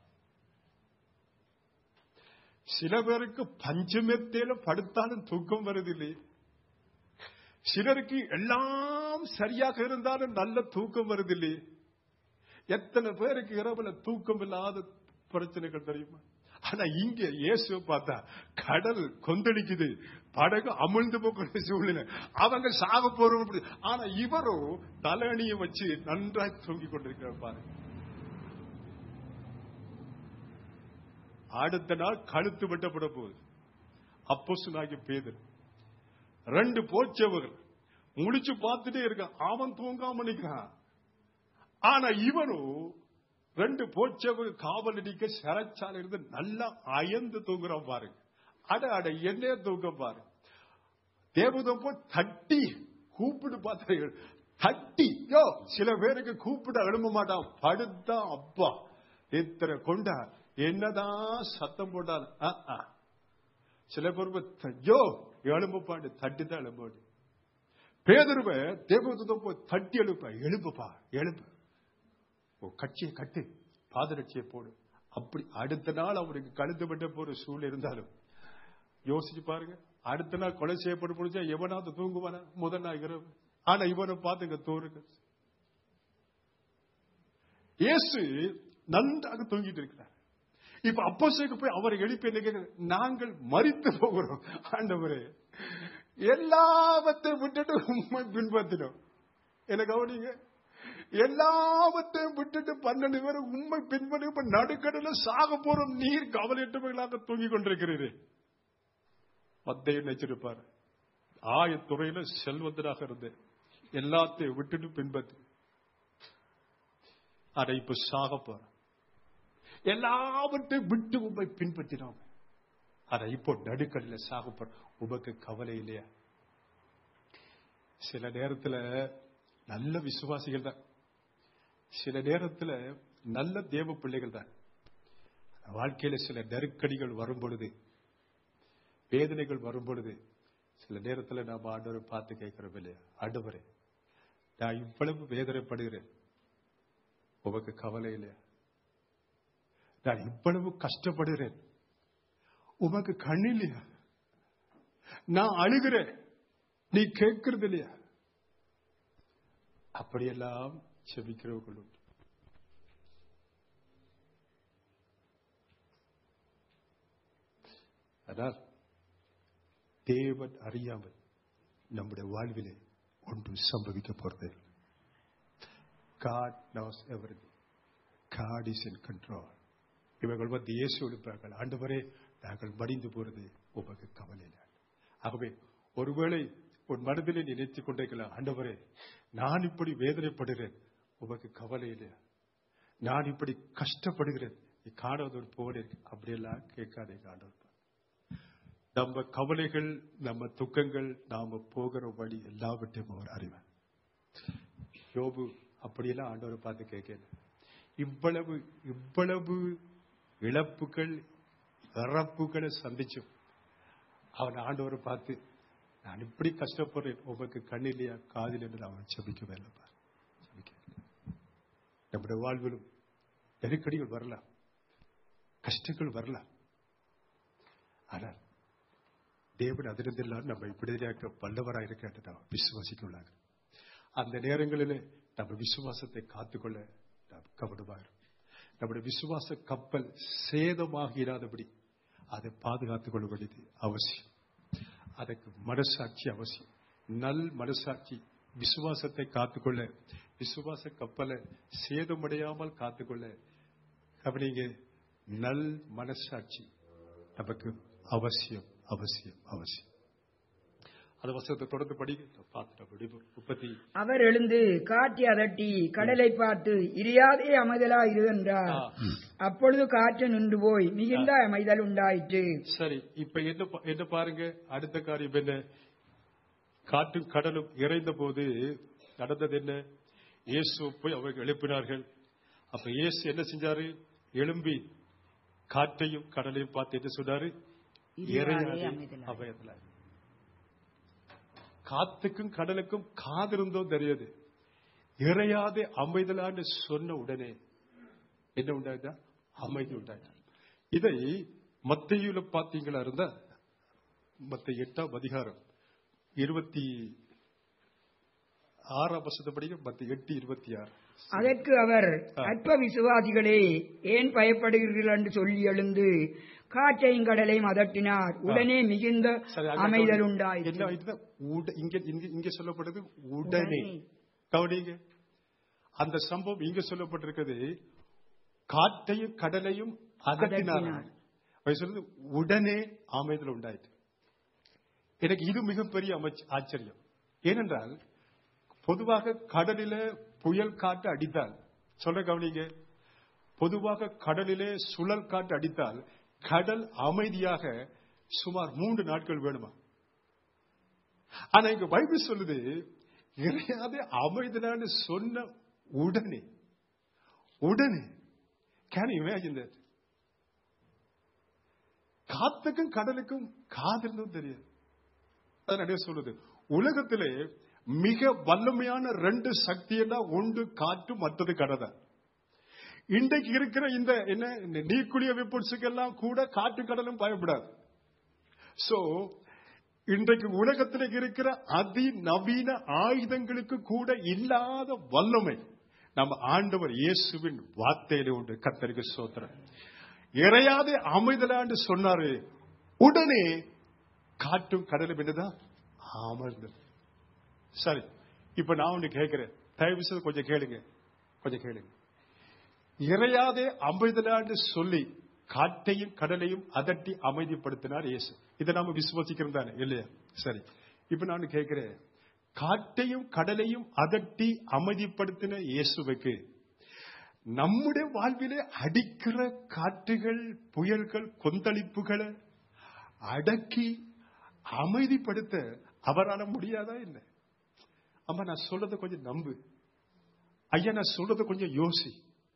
சில பேருக்கு பஞ்சமெத்தேல படுத்தாலும் தூக்கம் வருதில்லை சிலருக்கு எல்லாம் சரியாக இருந்தாலும் நல்ல தூக்கம் வருதில்லை எத்தனை பேருக்கு இரவுல தூக்கம் இல்லாத பிரச்சனைகள் தெரியுமா ஆனா இங்க இயேசு பார்த்தா கடல் கொந்தளிக்குது படகு அமிழ்ந்து போகிற சூழ்நிலை அவங்க சாக போறோம் அப்படி. ஆனா இவரோ தலையணியை வச்சு நன்றாய் தூங்கி கொண்டிருக்கிறார் பாருங்க அடுத்த நாள் கழுத்து வெட்டப்பட போகுது அப்போஸ்தலனாகிய பேதர் ரெண்டு போச்சவர்கள் முடிச்சு பார்த்துட்டே இருக்கான் அவன் தூங்காம நிக்கிறான் ஆனா இவனும் ரெண்டு போச்சவங்க காவல் அடிக்க சிறைச்சாலை இருந்து நல்லா அயர்ந்து தூங்குறான் பாருங்க அட அட என்னைய தூங்க பாரு தேவதம் போய் தட்டி கூப்பிடு பார்த்தார்கள் தட்டி யோ சில பேருக்கு கூப்பிட எழும்ப மாட்டான் படுத்தா அப்பா இத்தனை கொண்டா என்னதான் சத்தம் போட்டாலும் ஆ, ஆ. சில பேருக்கு யோ எழும்பப்பாண்டு தட்டி தான் எழுப்பாடு பேதருவ தேவதூதம் போய் தட்டி எழுப்ப எழுப்புப்பா எழுப்பு ஓ கட்சியை கட்டு பாதரட்சியை போடு அப்படி அடுத்த நாள் அவருக்கு கழுத்து வெட்ட போற சூழல் இருந்தாலும் யோசிச்சு பாருங்க அடுத்த நாள் கொலை செய்யப்பட்டு முடிச்சா எவனாவது தூங்குவானா முதல் நாள் இரவு ஆனா இவனை பார்த்துங்க தூருங்க இயேசு நன்றாக தூங்கிட்டு இருக்கிறார் இப்ப அப்போஸ்தலருக்கு போய் அவரை எழுப்பி என்ன கேட்கிறார்? நாங்கள் மறித்து போகிறோம் ஆண்டவரே எல்லாவற்றையும் விட்டுட்டு உண்மை பின்பற்றினோம் என்ன கவனிங்க எல்லாவற்றையும் விட்டுட்டு பன்னெண்டு பேர் உண்மை பின்பற்றி இப்ப நடுக்கடல சாக போறோம் நீர் கவலையற்றவர்களாக தூங்கிக் கொண்டிருக்கிறீரே மத்தையும் நினைச்சிருப்பார் ஆயத்துறையில செல்வந்தராக இருந்தேன் எல்லாத்தையும் விட்டுட்டு பின்பற்றி அதை இப்ப சாக போறோம் எல்லாவற்றையும் விட்டு உண்மை பின்பற்றினோம் அதை இப்போ நடுக்கடல சாக போறோம் உமக்கு கவலை இல்லையா சில நேரத்துல நல்ல விசுவாசிகள் தான் சில நேரத்துல நல்ல தேவ பிள்ளைகள் தான் வாழ்க்கையில சில நெருக்கடிகள் வரும் பொழுது வேதனைகள் வரும் பொழுது சில நேரத்துல நாம் ஆண்டவரை பார்த்து கேட்கிறோம் இல்லையா ஆண்டவரே நான் இவ்வளவு வேதனைப்படுகிறேன் உமக்கு கவலை இல்லையா நான் இவ்வளவு கஷ்டப்படுகிறேன் உமக்கு கண் இல்லையா நான் அழுகிறேன் நீ கேட்கிறது இல்லையா அப்படியெல்லாம் செபிக்கிறவர்கள் உண்டு ஆனால் தேவன் அறியாமல் நம்முடைய வாழ்விலே ஒன்றும் சம்பவிக்க போறது God knows everything God is in control இவர்கள் வந்து இயேசு எழுப்பார்கள் ஆண்டவரே நாங்கள் மடிந்து போறது உமக்கு கவலை இல்லை ஆகவே ஒருவேளை உன் மனதிலே நினைத்துக் கொண்டிருக்கலாம் ஆண்டவரே நான் இப்படி வேதனைப்படுகிறேன் உமக்கு கவலை இல்லையா நான் இப்படி கஷ்டப்படுகிறேன் நீ காணாத ஒரு போல இருக்கு அப்படியெல்லாம் கேட்காதீங்க ஆண்டவர் நம்ம கவலைகள் நம்ம துக்கங்கள் நாம போகிற வழி எல்லாவற்றையும் அவர் அறிவார் யோபு அப்படியெல்லாம் ஆண்டவரை பார்த்து கேட்கல இவ்வளவு இவ்வளவு இழப்புகள் இறப்புகளை சந்திச்சும் அவன் ஆண்டவரை பார்த்து நான் இப்படி கஷ்டப்படுறேன் உமக்கு கண்ணிலையா காதில் என்று அவன் செபிக்கவே இல்லைப்பா செபிக்கவில்லை. நம்முடைய வாழ்விலும் நெருக்கடிகள் வரலாம் கஷ்டங்கள் வரலாம் ஆனால் தேவன் அதிலிருந்தெல்லாம் நம்ம விடுதலையாக்க வல்லவராக இருக்க நாம் விசுவாசிக்க உள்ளாங்க அந்த நேரங்களிலே நம்ம விசுவாசத்தை காத்துக்கொள்ள நாம் கவனமாக இருக்கணும். நம்முடைய விசுவாச கப்பல் சேதமாகிறாதபடி அதை பாதுகாத்துக் கொள்ள வேண்டியது அவசியம் அதற்கு மனசாட்சி அவசியம் நல் மனசாட்சி விசுவாசத்தை காத்துக்கொள்ள விசுவாச கப்பலை சேதமடையாமல் காத்துக்கொள்ள கவனிங்க நல் மனசாட்சி நமக்கு அவசியம் அவசியம் அவசியம் அந்த வசனத்தை தொடர்ந்து படி பார்த்துட்டு முப்பத்தி அவர் எழுந்து காற்றை அதட்டி கடலை பார்த்து இரியாதே அமைதலா இரு என்றார் ஆ. அப்பொழுது காற்று நின்று போய் மிகுந்த அமைதல் உண்டாயிற்று சரி இப்ப என்ன பா- என்ன பாருங்க அடுத்த காரியம் என்ன காற்றும் கடலும் இறைந்த போது நடந்தது என்ன இயேசு போய் அவர்கள் எழுப்பினார்கள் அப்ப இயேசு என்ன செஞ்சாரு எழும்பி காற்றையும் கடலையும் பார்த்து என்ன சொன்னாரு இறையாதே இறையாதே அமைதலாய். அமைதலாய். காத்துக்கும் கடலுக்கும் காதிருந்தோ தெரியாது இறையாதே அமைதலான்னு சொன்ன உடனே என்ன உண்டாயிட்டா அமைதி உண்டாயிட்டா இதை மத்தையில பாத்தீங்களா இருந்தா மத்த எட்டாம் அதிகாரம் இருபத்தி ஆறாம் வருஷத்தை படிக்க மத்த எட்டு இருபத்தி ஆறு அதற்கு அவர் அற்ப விசுவாசிகளே ஏன் பயப்படுகிறீர்கள் என்று சொல்லி எழுந்து காற்றையும் கடலையும் அதட்டினார் உடனே மிகுந்த சரி, அங்க அமைதல் கவனி- உண்டாயிற்று என்ன ஆயிட்டுன்னா, உட- இங்க இங்க- இங்க சொல்லப்படுது உடனே உடனே. கவனிங்க அந்த சம்பவம் இங்க சொல்லப்பட்டிருக்கிறது காற்றையும் கடலையும் அதட்டினார் அதட்டினார். அவர் சொல்றது உடனே அமைதல் உண்டாயிற்று எனக்கு இது மிகப்பெரிய அமைச்ச- ஆச்சரியம் ஏனென்றால் பொதுவாக கடலில புயல் காற்று அடித்தால் சொல்ல கவனிங்க பொதுவாக கடலிலே சுழல் காற்று அடித்தால் கடல் அமைதியாக சுமார் மூன்று நாட்கள் வேணுமா ஆனா இங்க பைபிள் சொல்லுது இறையாதே அமைதலான்னு சொன்ன உடனே உடனே கேன் இமேஜின் தட் காத்துக்கும் கடலுக்கும் காதலும் தெரியாது அது நிறைய சொல்லுது உலகத்திலே மிக வல்லமையான ரெண்டு சக்தி எல்லாம் ஒன்று காற்று மற்றது கடலை இன்றைக்கு இருக்கிற இந்த என்ன இந்த நீர்க்குடிய வெப்பன்ஸுக்கெல்லாம் கூட காற்று கடலும் பயப்படாது சோ இன்றைக்கு உலகத்தில் இருக்கிற அதிநவீன ஆயுதங்களுக்கு கூட இல்லாத வல்லமை நம்ம ஆண்டவர் இயேசுவின் வார்த்தையிலே உண்டு கத்தருக்கு சோத்திரம் இறையாதே அமைதலான்னு சொன்னாரு உடனே காற்றும் கடலும் என்னதான் அமர்ந்தது சரி இப்ப நான் ஒண்ணு கேட்கிறேன் தயவு செய்து கொஞ்சம் கேளுங்க கொஞ்சம் கேளுங்க இறையாதே அமைதலான்னு சொல்லி காற்றையும் கடலையும் அதட்டி அமைதிப்படுத்தினார் இயேசு இதை நாம விசுவாசிக்கிறோம் தானே இல்லையா சரி இப்ப நான் கேட்கிறேன் காற்றையும் கடலையும் அதட்டி அமைதிப்படுத்தின இயேசுவுக்கு நம்முடைய வாழ்விலே அடிக்கிற காற்றுகள் புயல்கள் கொந்தளிப்புகளை அடக்கி அமைதிப்படுத்த அவரால முடியாதா என்ன அம்மா நான் சொல்றதை கொஞ்சம் நம்பு ஐயா நான் சொல்றதை கொஞ்சம் யோசி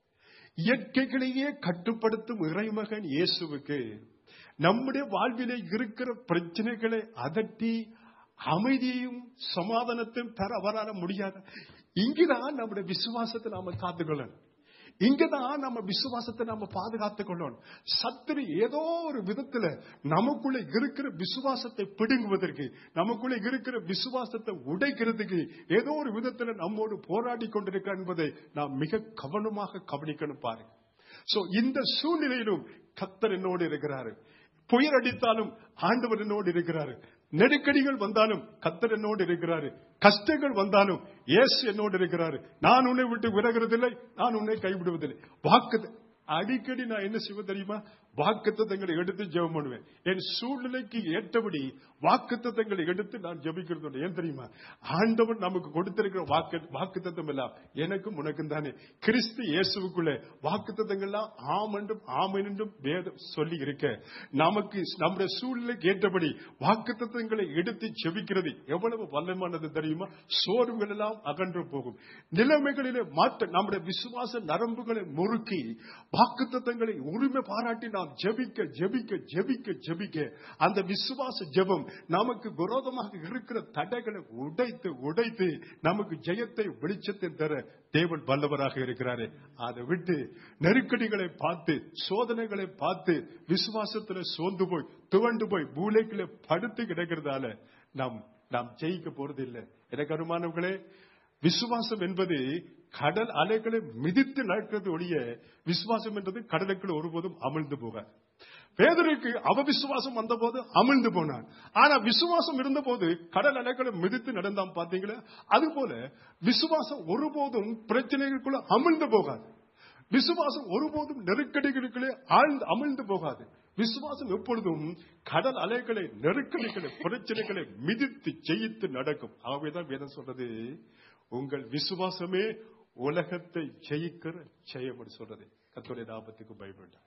இயற்கைகளையே கட்டுப்படுத்தும் இறைமகன் இயேசுவுக்கு நம்முடைய வாழ்விலே இருக்கிற பிரச்சனைகளை அதட்டி அமைதியையும் சமாதானத்தையும் தர அவரால முடியாது இங்குதான் நம்முடைய விசுவாசத்தை நாம காத்துக்கொள்ளணும் இங்கதான் நம்ம விசுவாசத்தை நம்ம பாதுகாத்துக் கொள்ளணும் சத்துரு ஏதோ ஒரு விதத்துல நமக்குள்ள இருக்கிற விசுவாசத்தை பிடுங்குவதற்கு நமக்குள்ள இருக்கிற விசுவாசத்தை உடைக்கிறதுக்கு ஏதோ ஒரு விதத்துல நம்மோடு போராடி கொண்டிருக்க என்பதை நாம் மிக கவனமாக கவனிக்கணும் பாருங்க சோ இந்த சூழ்நிலையிலும் கத்தர் என்னோடு இருக்கிறாரு புயல் அடித்தாலும் ஆண்டவர் என்னோடு இருக்கிறாரு நெருக்கடிகள் வந்தாலும் கத்தர் என்னோடு இருக்கிறாரு கஷ்டங்கள் வந்தாலும் இயேசு என்னோடு இருக்கிறாரு நான் உன்னை விட்டு விலகிறதில்லை நான் உன்னை கைவிடுவதில்லை வாக்கு அடிக்கடி நான் என்ன செய்வேன் தெரியுமா வாக்குத்தத்தங்களை எடுத்து ஜெபம் பண்ணுவேன் என் சூழ்நிலைக்கு ஏற்றபடி வாக்குத்தத்தங்களை எடுத்து நான் ஜெபிக்கிறது உண்டு. ஏன் தெரியுமா ஆண்டவன் நமக்கு கொடுத்திருக்கிற வாக்கு வாக்குத்தத்தம் எல்லாம் எனக்கும் உனக்கும் தானே கிறிஸ்து இயேசுவுக்குள்ளே வாக்குத்தத்தங்கள்லாம் ஆம் என்றும் ஆமென் என்றும் வேதம் சொல்லி இருக்க நமக்கு நம்முடைய சூழ்நிலைக்கு ஏற்றபடி வாக்குத்தத்தங்களை எடுத்து ஜெபிக்கிறது எவ்வளவு வல்லமானது தெரியுமா சோர்வுகள் எல்லாம் அகன்று போகும் நிலைமைகளிலே மாற்ற நம்முடைய விசுவாச நரம்புகளை முறுக்கி வாக்குத்தத்தங்களை உரிமை பாராட்டி நாம் ஜெபிக்க ஜெபிக்க ஜெபிக்க ஜெபிக்க அந்த விசுவாச ஜெபம் நமக்கு விரோதமாக இருக்கிற தடைகளை உடைத்து உடைத்து நமக்கு ஜெயத்தை வெளிச்சத்தை தர தேவன் வல்லவராக இருக்கிறாரு அதை விட்டு நெருக்கடிகளை பார்த்து சோதனைகளை பார்த்து விசுவாசத்துல சோர்ந்து போய் துவண்டு போய் மூளைக்குள்ள படுத்து கிடக்கிறதால நாம் நாம் ஜெயிக்க போறது இல்லை எனக்கு அனுமானங்களே விசுவாசம் என்பது கடல் அலைகளை மிதித்து நடக்கிறது ஒழிய விசுவாசம் என்பது கடலுக்குள் ஒருபோதும் அமிழ்ந்து போகாது பேதருக்கு அவ விசுவாசம் வந்தபோது அமிழ்ந்து போனான் ஆனா விசுவாசம் இருந்தபோது கடல் அலைகளை மிதித்து நடந்தான் பாத்தீங்களா அது போல விசுவாசம் ஒருபோதும் பிரச்சனைகளுக்குள்ள அமிழ்ந்து போகாது விசுவாசம் ஒருபோதும் நெருக்கடிகளுக்குள்ளே ஆழ்ந்து அமிழ்ந்து போகாது விசுவாசம் எப்பொழுதும் கடல் அலைகளை நெருக்கடிகளை பிரச்சனைகளை மிதித்து ஜெயித்து நடக்கும் ஆகவேதான் வேதம் சொல்றது உங்கள் விசுவாசமே உலகத்தை ஜெயிக்கிற ஜெயம் சொல்றது கத்தோடைய லாபத்துக்கு பயப்பட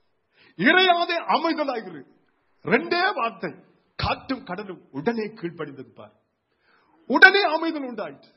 இறையாதே அமைதலாகிறது ரெண்டே வார்த்தை காற்றும் கடலும் உடனே கீழ்ப்படிந்தது பார் உடனே அமைதல் உண்டாயிற்று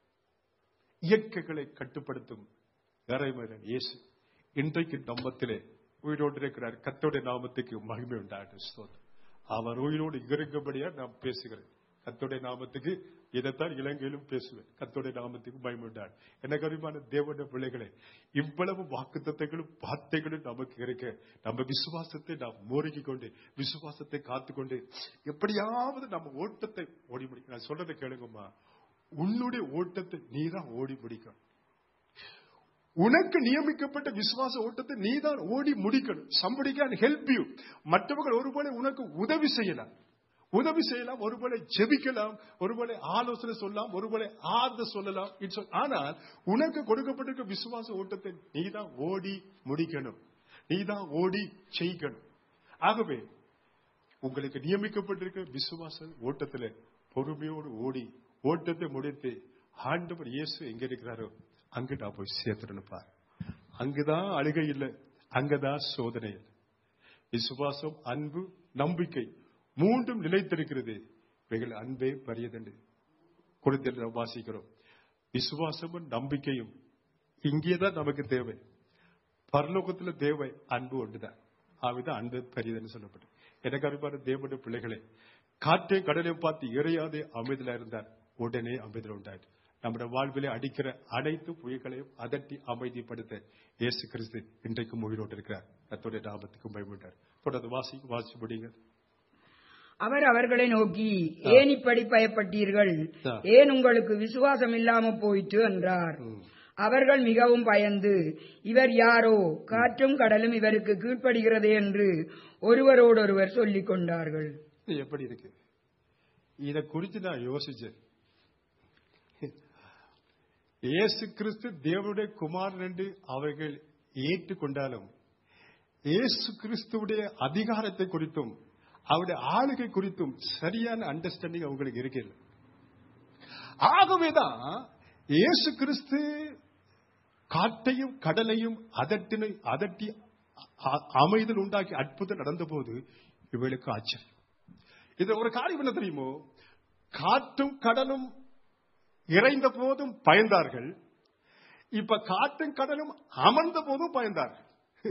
இயற்கைகளை கட்டுப்படுத்தும் இறைமகன் இயேசு இன்றைக்கு நம்மத்திலே உயிரோடு இருக்கிறார் கத்தோடைய நாமத்துக்கு மகிமை உண்டாயிற்று ஸ்தோத்திரம். அவர் உயிரோடு இருக்கும்படியா நான் பேசுகிறேன் கத்தோடைய நாமத்துக்கு இதைத்தான் இலங்கையிலும் பேசுவேன் கத்தோடைய நாமத்துக்கு பயமுண்டான் எனக்கு அறிவான தேவனுடைய பிள்ளைகளே இவ்வளவு வாக்குத்தத்தைகளும் வார்த்தைகளும் நமக்கு இருக்க நம்ம விசுவாசத்தை நாம் மோருகி கொண்டு விசுவாசத்தை காத்துக்கொண்டு எப்படியாவது நம்ம ஓட்டத்தை ஓடி முடிக்க நான் சொல்றதை கேளுங்கம்மா உன்னுடைய ஓட்டத்தை நீதான் ஓடி முடிக்கணும் உனக்கு நியமிக்கப்பட்ட விசுவாச ஓட்டத்தை நீதான் ஓடி முடிக்கணும் somebody can help you மற்றவர்கள் ஒருவேளை உனக்கு உதவி செய்யலாம் உதவி செய்யலாம் ஒருவேளை ஜெபிக்கலாம் ஒருவேளை ஆலோசனை சொல்லலாம் ஒருவேளை ஆறுதல் சொல்லலாம் It's all- ஆனால் உனக்கு கொடுக்கப்பட்டிருக்க விசுவாச ஓட்டத்தை நீதான் ஓடி முடிக்கணும் நீதான் ஓடி செய்யணும் ஆகவே உங்களுக்கு நியமிக்கப்பட்டிருக்க விசுவாச ஓட்டத்துல பொறுமையோடு ஓடி ஓட்டத்தை முடித்து ஆண்டவர் இயேசு எங்க இருக்கிறாரோ அங்க நான் போய் சேர்த்துடணும் பார் அங்குதான் அழுகை இல்லை அங்கதான் சோதனை இல்லை விசுவாசம் அன்பு நம்பிக்கை மூன்றும் நிலைத்திருக்கிறது இவைகள் அன்பே பரியதண்டு கொடுத்து நாம் வாசிக்கிறோம் விசுவாசமும் நம்பிக்கையும் இங்கேதான் நமக்கு தேவை பரலோகத்துல தேவை அன்பு ஒன்றுதான் ஆவிதான் அன்பு பெரியதுன்னு சொல்லப்பட்டு எனக்கு அருமையான தேவனுடைய பிள்ளைகளே காற்றையும் கடலையும் பார்த்து இறையாதே அமைதலா இருந்தார் உடனே அமைதல் உண்டாயிற்று நம்முடைய வாழ்விலே அடிக்கிற அனைத்து புயல்களையும் அதட்டி அமைதிப்படுத்த இயேசு கிறிஸ்து இன்றைக்கும் உயிரோடு இருக்கிறார் கத்தோடைய நாமத்துக்கும் பயமுட்டார் தொடர்ந்து வாசி வாசி முடியுங்க அவர் அவர்களை நோக்கி ஏன் இப்படி பயப்பட்டீர்கள் ஆ. ஏன் உங்களுக்கு விசுவாசம் இல்லாம போயிற்று என்றார் அவர்கள் மிகவும் பயந்து இவர் யாரோ காற்றும் கடலும் இவருக்கு கீழ்ப்படுகிறது என்று ஒருவரோடொருவர் சொல்லிக் கொண்டார்கள் இது எப்படி இருக்கு இத குறித்து நான் யோசிச்சேன் இயேசு கிறிஸ்து தேவனுடைய குமாரன் என்று அவர்கள் ஏற்றுக்கொண்டாலும் இயேசு கிறிஸ்துவுடைய அதிகாரத்தை குறித்தும் அவருடைய ஆளுகை குறித்தும் சரியான அண்டர்ஸ்டாண்டிங் அவங்களுக்கு இருக்கல ஆகவேதான் இயேசு கிறிஸ்து காட்டையும் கடலையும் அதட்டினை அதட்டி அ- அமைதல் உண்டாக்கி அற்புதம் நடந்தபோது இவளுக்கு ஆச்சரியம் இது ஒரு காரியம் என்ன தெரியுமோ காற்றும் கடலும் இறைந்த போதும் பயந்தார்கள் இப்ப காற்றும் கடலும் அமர்ந்த போதும் பயந்தார்கள்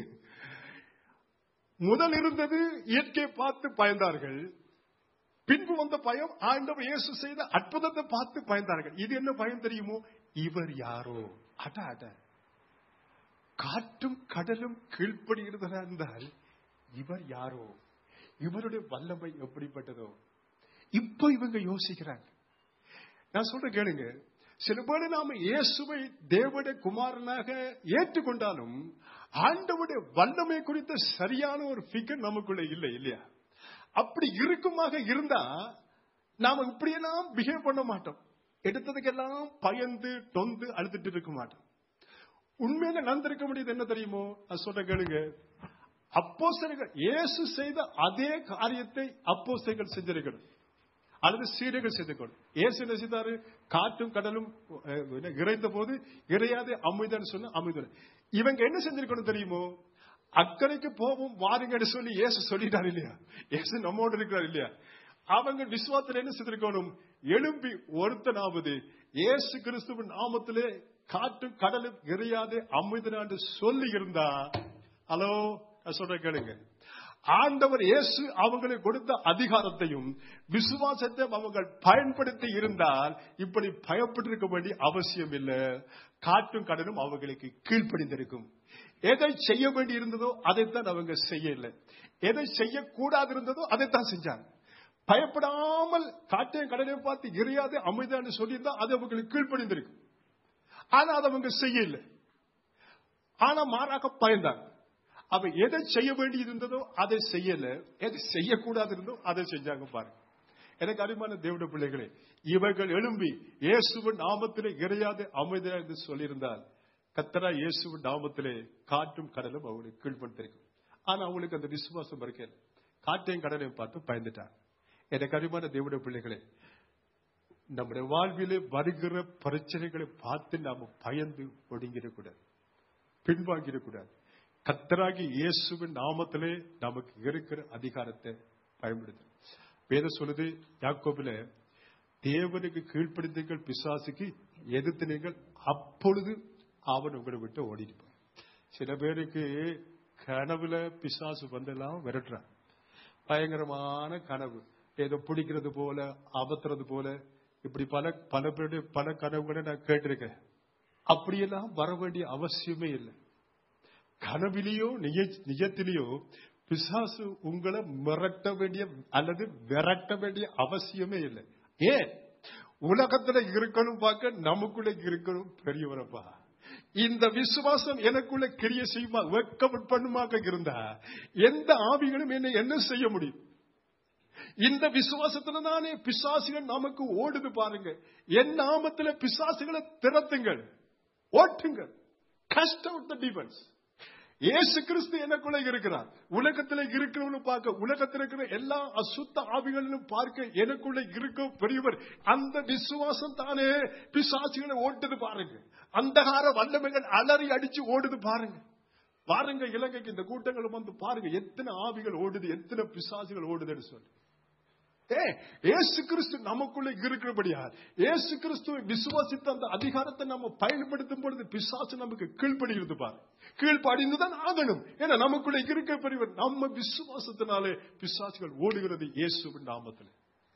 முதல் இருந்தது இயற்கையை பார்த்து பயந்தார்கள் பின்பு வந்த பயம் ஆண்டவர் இயேசு செய்த அற்புதத்தை பார்த்து பயந்தார்கள் இது என்ன பயம் தெரியுமோ இவர் யாரோ அட அட காற்றும் கடலும் கீழ்ப்படுகிறதா இருந்தால் இவர் யாரோ இவருடைய வல்லமை எப்படிப்பட்டதோ இப்போ இவங்க யோசிக்கிறாங்க நான் சொல்ற கேளுங்க சில பேர் நாம இயேசுவை தேவனுடைய குமாரனாக ஏற்றுக்கொண்டாலும் ஆண்டவுடைய வல்லமை குறித்த சரியான ஒரு ஃபிகர் நமக்குள்ள இல்லை இல்லையா அப்படி இருக்குமாக இருந்தா நாம இப்படியெல்லாம் பிஹேவ் பண்ண மாட்டோம் எடுத்ததுக்கெல்லாம் பயந்து தொந்து அழுதுட்டு இருக்க மாட்டோம் உண்மையில நடந்திருக்க முடியுது என்ன தெரியுமோ அது சொல்ற கேளுங்க அப்போஸ்தலர்கள் இயேசு செய்த அதே காரியத்தை அப்போஸ்தலர்கள் செஞ்சிருக்கணும் அல்லது சீடர்கள் செய்துக்கணும் இயேசு என்ன செய்தாரு காற்றும் கடலும் அஹ், என்ன, இறைந்த போது இறையாதே அமைதன்னு சொன்ன அமைதல் இவங்க என்ன செஞ்சிருக்கணும் தெரியுமோ அக்கறைக்கு போவோம் வாருங்கன்னு சொல்லி இயேசு சொல்லிட்டார் இல்லையா இயேசு நம்மோடு இருக்கிறார் இல்லையா அவங்க விசுவாசத்துல என்ன செய்திருக்கணும் எழும்பி ஒருத்தனாவது இயேசு கிறிஸ்துவின் நாமத்திலே காற்றும் கடலும் இறையாதே அமைதனான்னு சொல்லி இருந்தா ஹலோ நான் சொல்றேன் கேளுங்க ஆண்டவர் இயேசு அவங்களுக்கு கொடுத்த அதிகாரத்தையும் விசுவாசத்தையும் அவங்க பயன்படுத்தி இருந்தால் இப்படி பயப்பட்டிருக்க வேண்டிய அவசியம் இல்லை காற்றும் கடலும் அவங்களுக்கு கீழ்ப்படிந்திருக்கும் எதை செய்ய வேண்டி இருந்ததோ அதைத்தான் அவங்க செய்யல எதை செய்யக்கூடாது இருந்ததோ அதைத்தான் செஞ்சாங்க பயப்படாமல் காற்றையும் கடலையும் பார்த்து எரியாது அமைதான்னு சொல்லியிருந்தா அது அவங்களுக்கு கீழ்ப்படிந்திருக்கும் ஆனா அதை அவங்க செய்யல ஆனா மாறாக பயந்தாங்க அவ எதை செய்ய வேண்டி இருந்ததோ அதை செய்யல எதை செய்யக்கூடாது இருந்தோ அதை செஞ்சாங்க பாருங்க எனக்கு அருமையான தேவட பிள்ளைகளே இவர்கள் எழும்பி இயேசுவின் நாமத்திலே இறையாத அமைதியா என்று சொல்லியிருந்தால் கத்தரா இயேசுவின் நாமத்திலே காற்றும் கடலும் அவங்களுக்கு கீழ்படுத்திருக்கும் ஆனா அவங்களுக்கு அந்த விசுவாசம் இருக்கல காற்றையும் கடலையும் பார்த்து பயந்துட்டாங்க எனக்கு அருமையான தேவட பிள்ளைகளே நம்முடைய வாழ்விலே வருகிற பிரச்சனைகளை பார்த்து நாம பயந்து ஒடுங்கிடக்கூடாது பின்வாங்கிடக்கூடாது கத்தராகி இயேசுவின் நாமத்திலே நமக்கு இருக்கிற அதிகாரத்தை பயன்படுத்த வேதம் சொல்லுது யாக்கோபில தேவனுக்கு கீழ்ப்படிந்தீர்கள் பிசாசுக்கு எதிர்த்து நீங்கள் அப்பொழுது அவன் உங்களை விட்டு ஓடிடுப்பான் சில பேருக்கு கனவுல பிசாசு வந்தெல்லாம் விரட்டுறான் பயங்கரமான கனவு ஏதோ பிடிக்கிறது போல அபத்துறது போல இப்படி பல பல பேருடைய பல கனவுகளை நான் கேட்டிருக்கேன் அப்படியெல்லாம் வர வேண்டிய அவசியமே இல்லை கனவிலேயோ நிஜ- நிஜத்திலேயோ பிசாசு உங்களை மிரட்ட வேண்டிய அல்லது விரட்ட வேண்டிய அவசியமே இல்லை ஏன் உலகத்துல இருக்கணும் பார்க்க நமக்குள்ள இருக்கணும் பெரியவரப்பா இந்த விசுவாசம் எனக்குள்ள கிரிய செய்யுமா வெக்க பண்ணுமாக இருந்தா எந்த ஆவிகளும் என்னை என்ன செய்ய முடியும் இந்த விசுவாசத்துல தானே பிசாசுகள் நமக்கு ஓடுது பாருங்க என் நாமத்துல பிசாசுகளை திறத்துங்கள் ஓட்டுங்கள் கஷ்டம் டிஃபென்ஸ் இயேசு கிறிஸ்து எனக்குள்ள இருக்கிறார் உலகத்துல இருக்கிறவங்க பார்க்க உலகத்தில் இருக்கிற எல்லா அசுத்த ஆவிகளிலும் பார்க்க எனக்குள்ள இருக்கும் பெரியவர் அந்த விசுவாசம் தானே பிசாசுகளை ஓட்டுது பாருங்க அந்தகார வல்லமைகள் அலறி அடிச்சு ஓடுது பாருங்க பாருங்க இலங்கைக்கு இந்த கூட்டங்கள் வந்து பாருங்க எத்தனை ஆவிகள் ஓடுது எத்தனை பிசாசுகள் ஓடுதுன்னு சொல்லி ஏ, இயேசு கிறிஸ்து நமக்குள்ள இருக்கிறபடியா இயேசு கிறிஸ்துவை விசுவாசித்த அந்த அதிகாரத்தை நம்ம பயன்படுத்தும் பொழுது பிசாசு நமக்கு கீழ்ப்படிகிறது பாரு கீழ்ப்படிந்துதான் ஆகணும் ஏன்னா நமக்குள்ள இருக்க பெரியவர் நம்ம விசுவாசத்தினாலே பிசாசுகள் ஓடுகிறது இயேசுவின் நாமத்தில்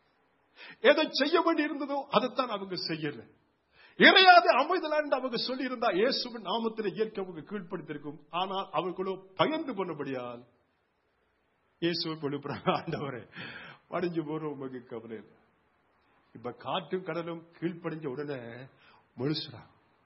எதை செய்ய வேண்டி இருந்ததோ அதைத்தான் அவங்க செய்யல இறையாது அமைதலாண்டு அவங்க சொல்லி இருந்தா இயேசுவின் நாமத்தில் இயற்கை அவங்க கீழ்ப்படுத்திருக்கும் ஆனால் அவர்களோ பயந்து போனபடியால் இயேசுவை எழுப்புறாங்க ஆண்டவரே படிஞ்சு போற உமக்கு கவலை இல்லை இப்ப காற்றும் கடலும் கீழ்ப்படிஞ்ச உடனே முழுசுறா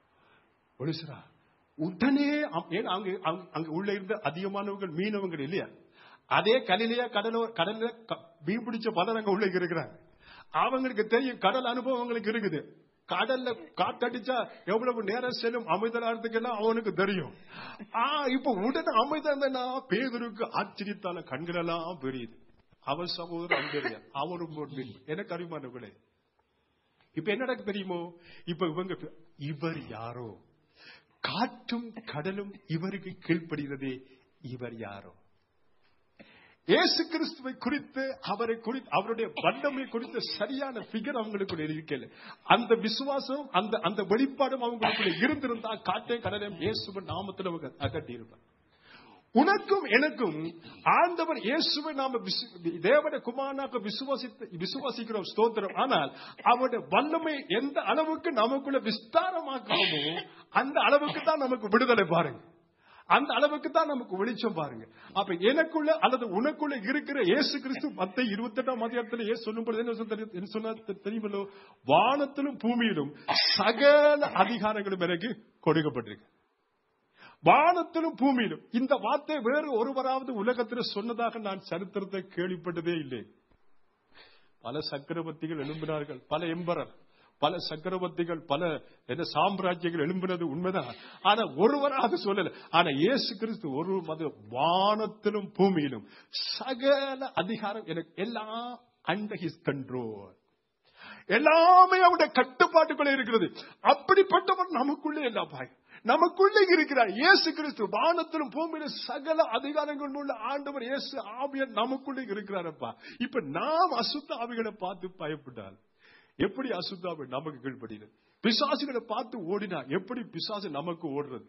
முழுசுறா உடனே அம்- ஏன்னா அங்க அங்க- அங்க உள்ள இருந்த அதிகமானவர்கள் மீனவங்கள் இல்லையா அதே கலிலையா கடலோ கடல்ல க- மீன் பிடிச்ச பலர் அங்க உள்ள இருக்கிறாங்க அவங்களுக்கு தெரியும் கடல் அனுபவம் அவங்களுக்கு இருக்குது கடல்ல காத்தடிச்சா எவ்வளவு நேரம் செல்லும் அமைதலாகிறதுக்கு எல்லாம் அவனுக்கு தெரியும் ஆ இப்ப உடனே அமைதா பேதருக்கு ஆச்சரியத்தான கண்கள் எல்லாம் பெரியுது அவர் சகோதரர் அந்தரியா அவரும் ஒரு மீன். எனக்கு அறிமானவர்களே இப்ப என்ன நடக்கு தெரியுமோ இப்ப இவங்க இவர் யாரோ காற்றும் கடலும் இவருக்கு கீழ்ப்படுகிறதே இவர் யாரோ இயேசு கிறிஸ்துவை குறித்து அவரை குறித்து அவருடைய வல்லமை குறித்த சரியான பிகர் அவங்களுக்குள்ள இருக்கல அந்த விசுவாசம் அந்த அந்த வெளிப்பாடும் அவங்களுக்குள்ள இருந்திருந்தா காட்டே கடலையும் இயேசுவின் நாமத்தில் அவங்க அகட்டி இருப்பார் உனக்கும் எனக்கும் ஆண்டவர் இயேசுவை நாம விசு- தேவனுடைய குமாரனாக விசுவாசித்து விசுவாசிக்கிறோம் ஸ்தோத்திரம் ஆனால் அவருடைய வல்லமை எந்த அளவுக்கு நமக்குள்ள விஸ்தாரமாக்குமோ அந்த அளவுக்கு தான் நமக்கு விடுதலை பாருங்க அந்த அளவுக்கு தான் நமக்கு வெளிச்சம் பாருங்க அப்ப எனக்குள்ள அல்லது உனக்குள்ள இருக்கிற இயேசு கிறிஸ்து மத்த இருபத்தி எட்டாம் அதிகாரத்தில் ஏன் சொல்லும் பொழுது என்ன சொல்ல தெரியும்- என்ன சொன்னா தெ- தெரியுமல்லோ வானத்திலும் பூமியிலும் சகல அதிகாரங்களும் எனக்கு கொடுக்கப்பட்டிருக்கு வானத்திலும் பூமியிலும் இந்த வார்த்தை வேறு ஒருவராவது உலகத்தில் சொன்னதாக நான் சரித்திரத்தை கேள்விப்பட்டதே இல்லை பல சக்கரவர்த்திகள் எழும்பினார்கள் பல எம்பரர் பல சக்கரவர்த்திகள் பல என்ன சாம்ராஜ்யங்கள் எழும்பினது உண்மைதான் ஆனா ஒருவராக சொல்லல ஆனா இயேசு கிறிஸ்து ஒரு மது வானத்திலும் பூமியிலும் சகல அதிகாரம் எனக்கு எல்லாம் அண்டர் ஹிஸ் கண்ட்ரோல் எல்லாமே அவருடைய கட்டுப்பாட்டுக்குள்ள இருக்கிறது அப்படிப்பட்டவர் நமக்குள்ளே இல்ல பாய் நமக்குள்ளே இருக்கிறார் இயேசு கிறிஸ்து வானத்திலும் பூமியிலும் சகல அதிகாரங்கள் உள்ள ஆண்டவர் இயேசு ஆவியர் நமக்குள்ளே இருக்கிறாரப்பா இப்ப நாம் அசுத்த ஆவிகளை பார்த்து பயப்பட்டால் எப்படி அசுத்த ஆவி நமக்கு கீழ்படுகிறது பிசாசுகளை பார்த்து ஓடினா எப்படி பிசாசு நமக்கு ஓடுறது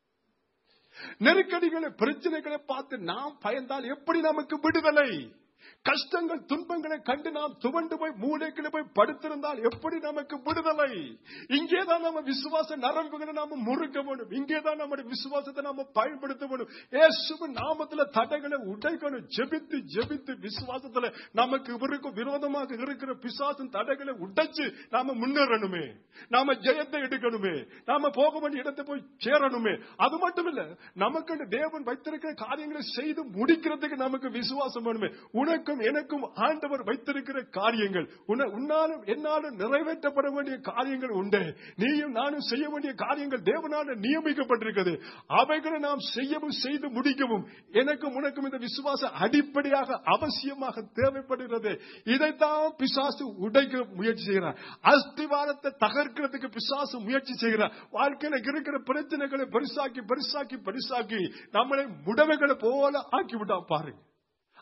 நெருக்கடிகளை பிரச்சனைகளை பார்த்து நாம் பயந்தால் எப்படி நமக்கு விடுதலை கஷ்டங்கள் துன்பங்களை கண்டு நாம் துவண்டு போய் மூளைக்குள்ள போய் படுத்திருந்தால் எப்படி நமக்கு விடுதலை இங்கேதான் நம்ம விசுவாச நரம்புகளை நாம முறுக்க வேண்டும் இங்கேதான் நம்முடைய விசுவாசத்தை நாம பயன்படுத்த வேண்டும் இயேசுவின் நாமத்துல தடைகளை உடைக்கணும் ஜெபித்து ஜெபித்து விசுவாசத்துல நமக்கு இவருக்கும் விரோதமாக இருக்கிற பிசாசின் தடைகளை உடைச்சு நாம முன்னேறணுமே நாம ஜெயத்தை எடுக்கணுமே நாம போக வேண்டிய இடத்தை போய் சேரணுமே அது மட்டும் இல்ல நமக்கு தேவன் வைத்திருக்கிற காரியங்களை செய்து முடிக்கிறதுக்கு நமக்கு விசுவாசம் வேணுமே உனக்கும் எனக்கும் ஆண்டவர் வைத்திருக்கிற காரியங்கள் உன்ன- உன்னாலும் என்னாலும் நிறைவேற்றப்பட வேண்டிய காரியங்கள் உண்டு நீயும் நானும் செய்ய வேண்டிய காரியங்கள் தேவனால நியமிக்கப்பட்டிருக்கிறது அவைகளை நாம் செய்யவும் செய்து முடிக்கவும் எனக்கும் உனக்கும் இந்த விசுவாசம் அடிப்படையாக அவசியமாக தேவைப்படுகிறது இதைத்தான் பிசாசு உடைக்க முயற்சி செய்கிறார் அஸ்திவாரத்தை தகர்க்கிறதுக்கு பிசாசு முயற்சி செய்கிறார் வாழ்க்கையில இருக்கிற பிரச்சனைகளை பெருசாக்கி பெருசாக்கி பெருசாக்கி நம்மளை முடவைகளை போல ஆக்கி விட்டா பாருங்க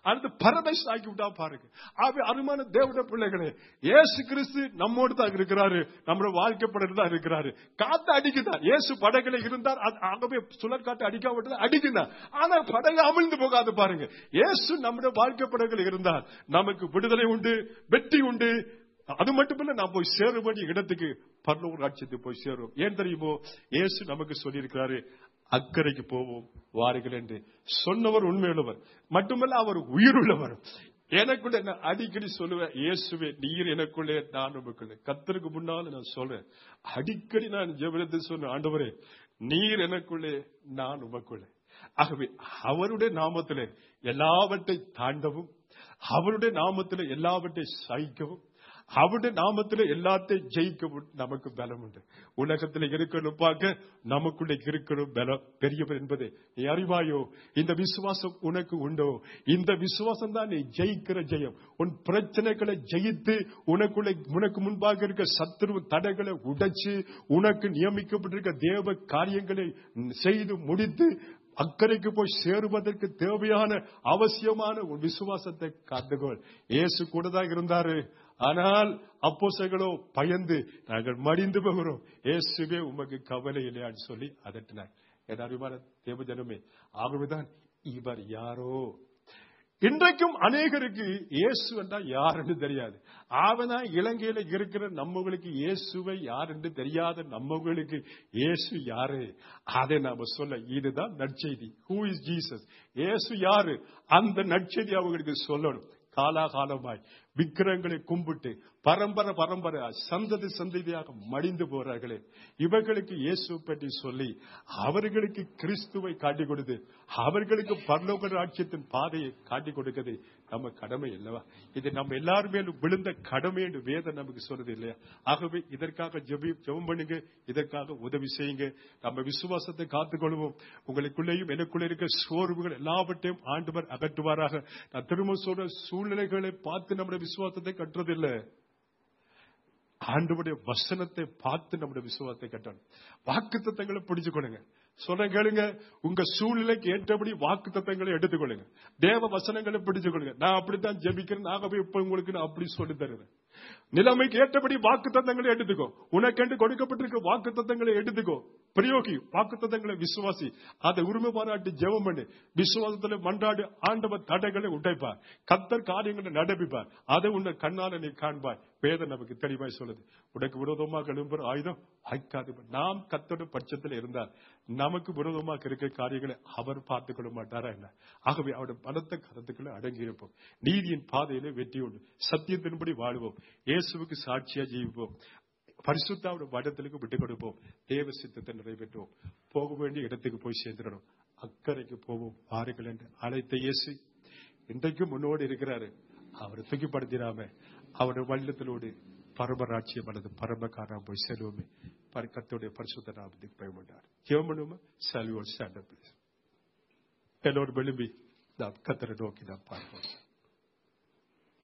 அடுத்து பரமைஸ் ஆக்கி விட்டா பாருங்க ஆகவே அருமான தேவட பிள்ளைகளே இயேசு கிறிஸ்து நம்மோடு தான் இருக்கிறாரு நம்மளோட வாழ்க்கைப்படல் தான் இருக்கிறாரு காத்து அடிக்குதான் இயேசு படகுல இருந்தார் அது ஆகவே சுழற் காத்து அடிக்காவிட்டது அடிக்குதான் ஆனா படகு அமிழ்ந்து போகாது பாருங்க இயேசு நம்முடைய வாழ்க்கை படகுல இருந்தார் நமக்கு விடுதலை உண்டு வெற்றி உண்டு அது மட்டுமில்ல நான் போய் சேர வேண்டிய இடத்துக்கு பரலோக ராட்சியத்துக்கு போய் சேரும் ஏன் தெரியுமோ இயேசு நமக்கு சொல்லியிருக்கிறாரு அக்கறைக்கு போவோம் வாருங்கள் என்று சொன்னவர் உண்மையுள்ளவர் மட்டுமல்ல அவர் உயிருள்ளவர் எனக்குள்ள நான் அடிக்கடி சொல்லுவேன் இயேசுவே நீர் எனக்குள்ளே நான் உமக்குள்ளே கத்தருக்கு முன்னால நான் சொல்றேன் அடிக்கடி நான் ஜெபனத்தை சொன்ன ஆண்டவரே நீர் எனக்குள்ளே நான் உமக்குள்ளே ஆகவே அவருடைய நாமத்திலே எல்லாவற்றை தாண்டவும் அவருடைய நாமத்திலே எல்லாவற்றை சகிக்கவும் அவருடைய நாமத்துல எல்லாத்தையும் ஜெயிக்கவும் நமக்கு பலம் உண்டு உலகத்துல இருக்கணும் பார்க்க நமக்குள்ள இருக்கணும் பலம் பெரியவர் என்பது நீ அறிவாயோ இந்த விசுவாசம் உனக்கு உண்டோ இந்த விசுவாசம் தான் நீ ஜெயிக்கிற ஜெயம் உன் பிரச்சனைகளை ஜெயித்து உனக்குள்ள உனக்கு முன்பாக இருக்க சத்துரு தடைகளை உடைச்சு உனக்கு நியமிக்கப்பட்டிருக்க தேவ காரியங்களை செய்து முடித்து அக்கறைக்கு போய் சேருவதற்கு தேவையான அவசியமான ஒரு விசுவாசத்தை காத்துக்கொள் இயேசு கூட தான் இருந்தாரு ஆனால் அப்போசைகளோ பயந்து நாங்கள் மடிந்து போகிறோம் இயேசுவே உமக்கு கவலை இல்லையான்னு சொல்லி அதட்டினார் என் அறிவான தேவஜனமே ஆகவேதான் இவர் யாரோ இன்றைக்கும் அநேகருக்கு இயேசு என்றால் யாருன்னு தெரியாது ஆவனா இலங்கையில இருக்கிற நம்மங்களுக்கு இயேசுவை யார் என்று தெரியாத நம்மங்களுக்கு இயேசு யாரு அதை நாம சொல்ல இதுதான் நற்செய்தி ஹூ இஸ் ஜீசஸ் இயேசு யாரு அந்த நற்செய்தி அவங்களுக்கு சொல்லணும் காலாகாலமாய் விக்கிரங்களை கும்பிட்டு பரம்பரை பரம்பரை சந்ததி சந்ததியாக மடிந்து போறார்களே இவர்களுக்கு இயேசு பற்றி சொல்லி அவர்களுக்கு கிறிஸ்துவை காட்டிக் கொடுத்து அவர்களுக்கு பரலோக ராட்சியத்தின் பாதையை காட்டிக் கொடுக்கிறது நம்ம கடமை அல்லவா இது நம்ம எல்லாரும் மேலும் விழுந்த கடமை என்று வேதம் நமக்கு சொல்றது இல்லையா ஆகவே இதற்காக ஜெபி ஜெபம் பண்ணுங்க இதற்காக உதவி செய்யுங்க நம்ம விசுவாசத்தை காத்துக்கொள்வோம் உங்களுக்குள்ளேயும் எனக்குள்ள இருக்க சோர்வுகள் எல்லாவற்றையும் ஆண்டவர் அகற்றுவாராக நான் திரும்ப சொல்ற சூழ்நிலைகளை பார்த்து நம்முடைய விசுவாசத்தை கட்டுறதில்லை ஆண்டவருடைய வசனத்தை பார்த்து நம்முடைய விசுவாசத்தை கட்டணும் வாக்கு தத்தங்களை பிடிச்சுக்கொள்ளுங்க சொல்றேன் கேளுங்க உங்க சூழ்நிலைக்கு ஏற்றபடி வாக்கு தத்தங்களை எடுத்துக்கொள்ளுங்க தேவ வசனங்களை பிடிச்சுக்கொள்ளுங்க நான் அப்படித்தான் ஜெபிக்கிறேன் ஆகவே இப்ப உங்களுக்கு நான் அப்படி சொல்லி தருவேன் நிலைமைக்கு ஏற்றபடி வாக்கு தத்தங்களை எடுத்துக்கோ உனக்கென்று கொடுக்கப்பட்டிருக்க வாக்கு தத்தங்களை எடுத்துக்கோ பிரயோகி வாக்கு தத்தங்களை விசுவாசி அதை உரிமை பாராட்டி ஜெபம் பண்ணு விசுவாசத்துல மன்றாடு ஆண்டவர் தடைகளை உடைப்பார் கத்தர் காரியங்களை நடப்பிப்பார் அதை உன்னை கண்ணால நீ காண்பாய் வேதம் நமக்கு தெளிவாய் சொல்லுது உனக்கு விரோதமாக எழும்புற ஆயுதம் வாய்க்காது நாம் கத்தோட பட்சத்தில் இருந்தால் நமக்கு விரோதமாக இருக்கிற காரியங்களை அவர் பார்த்துக் கொள்ள மாட்டாரா என்ன ஆகவே அவருடைய பலத்த கருத்துக்களை அடங்கி இருப்போம் நீதியின் பாதையிலே வெற்றி உண்டு சத்தியத்தின்படி வாழுவோம் இயேசுவுக்கு சாட்சியா ஜீவிப்போம் பரிசுத்தாவோட வடத்திலுக்கு விட்டுக் கொடுப்போம் தேவ சித்தத்தை நிறைவேற்றுவோம் போக வேண்டிய இடத்துக்கு போய் சேர்ந்துடணும் அக்கறைக்கு போவோம் பாருங்கள் என்று அழைத்த இயேசு இன்றைக்கும் முன்னோடு இருக்கிறாரு அவரை தூக்கிப்படுத்திடாம அவருடைய வள்ளத்திலோடு பரமராட்சியம் அல்லது பரமக்காரா போய் செல்வோமே கத்தோடைய பரிசுத்த நாமத்துக்கு பயமண்டார் ஜெவமனுமா செல்வோம் ஸ்டாண்டப் எல்லோரும் விரும்பி நாம் கத்தரை நோக்கி நாம் பார்ப்போம்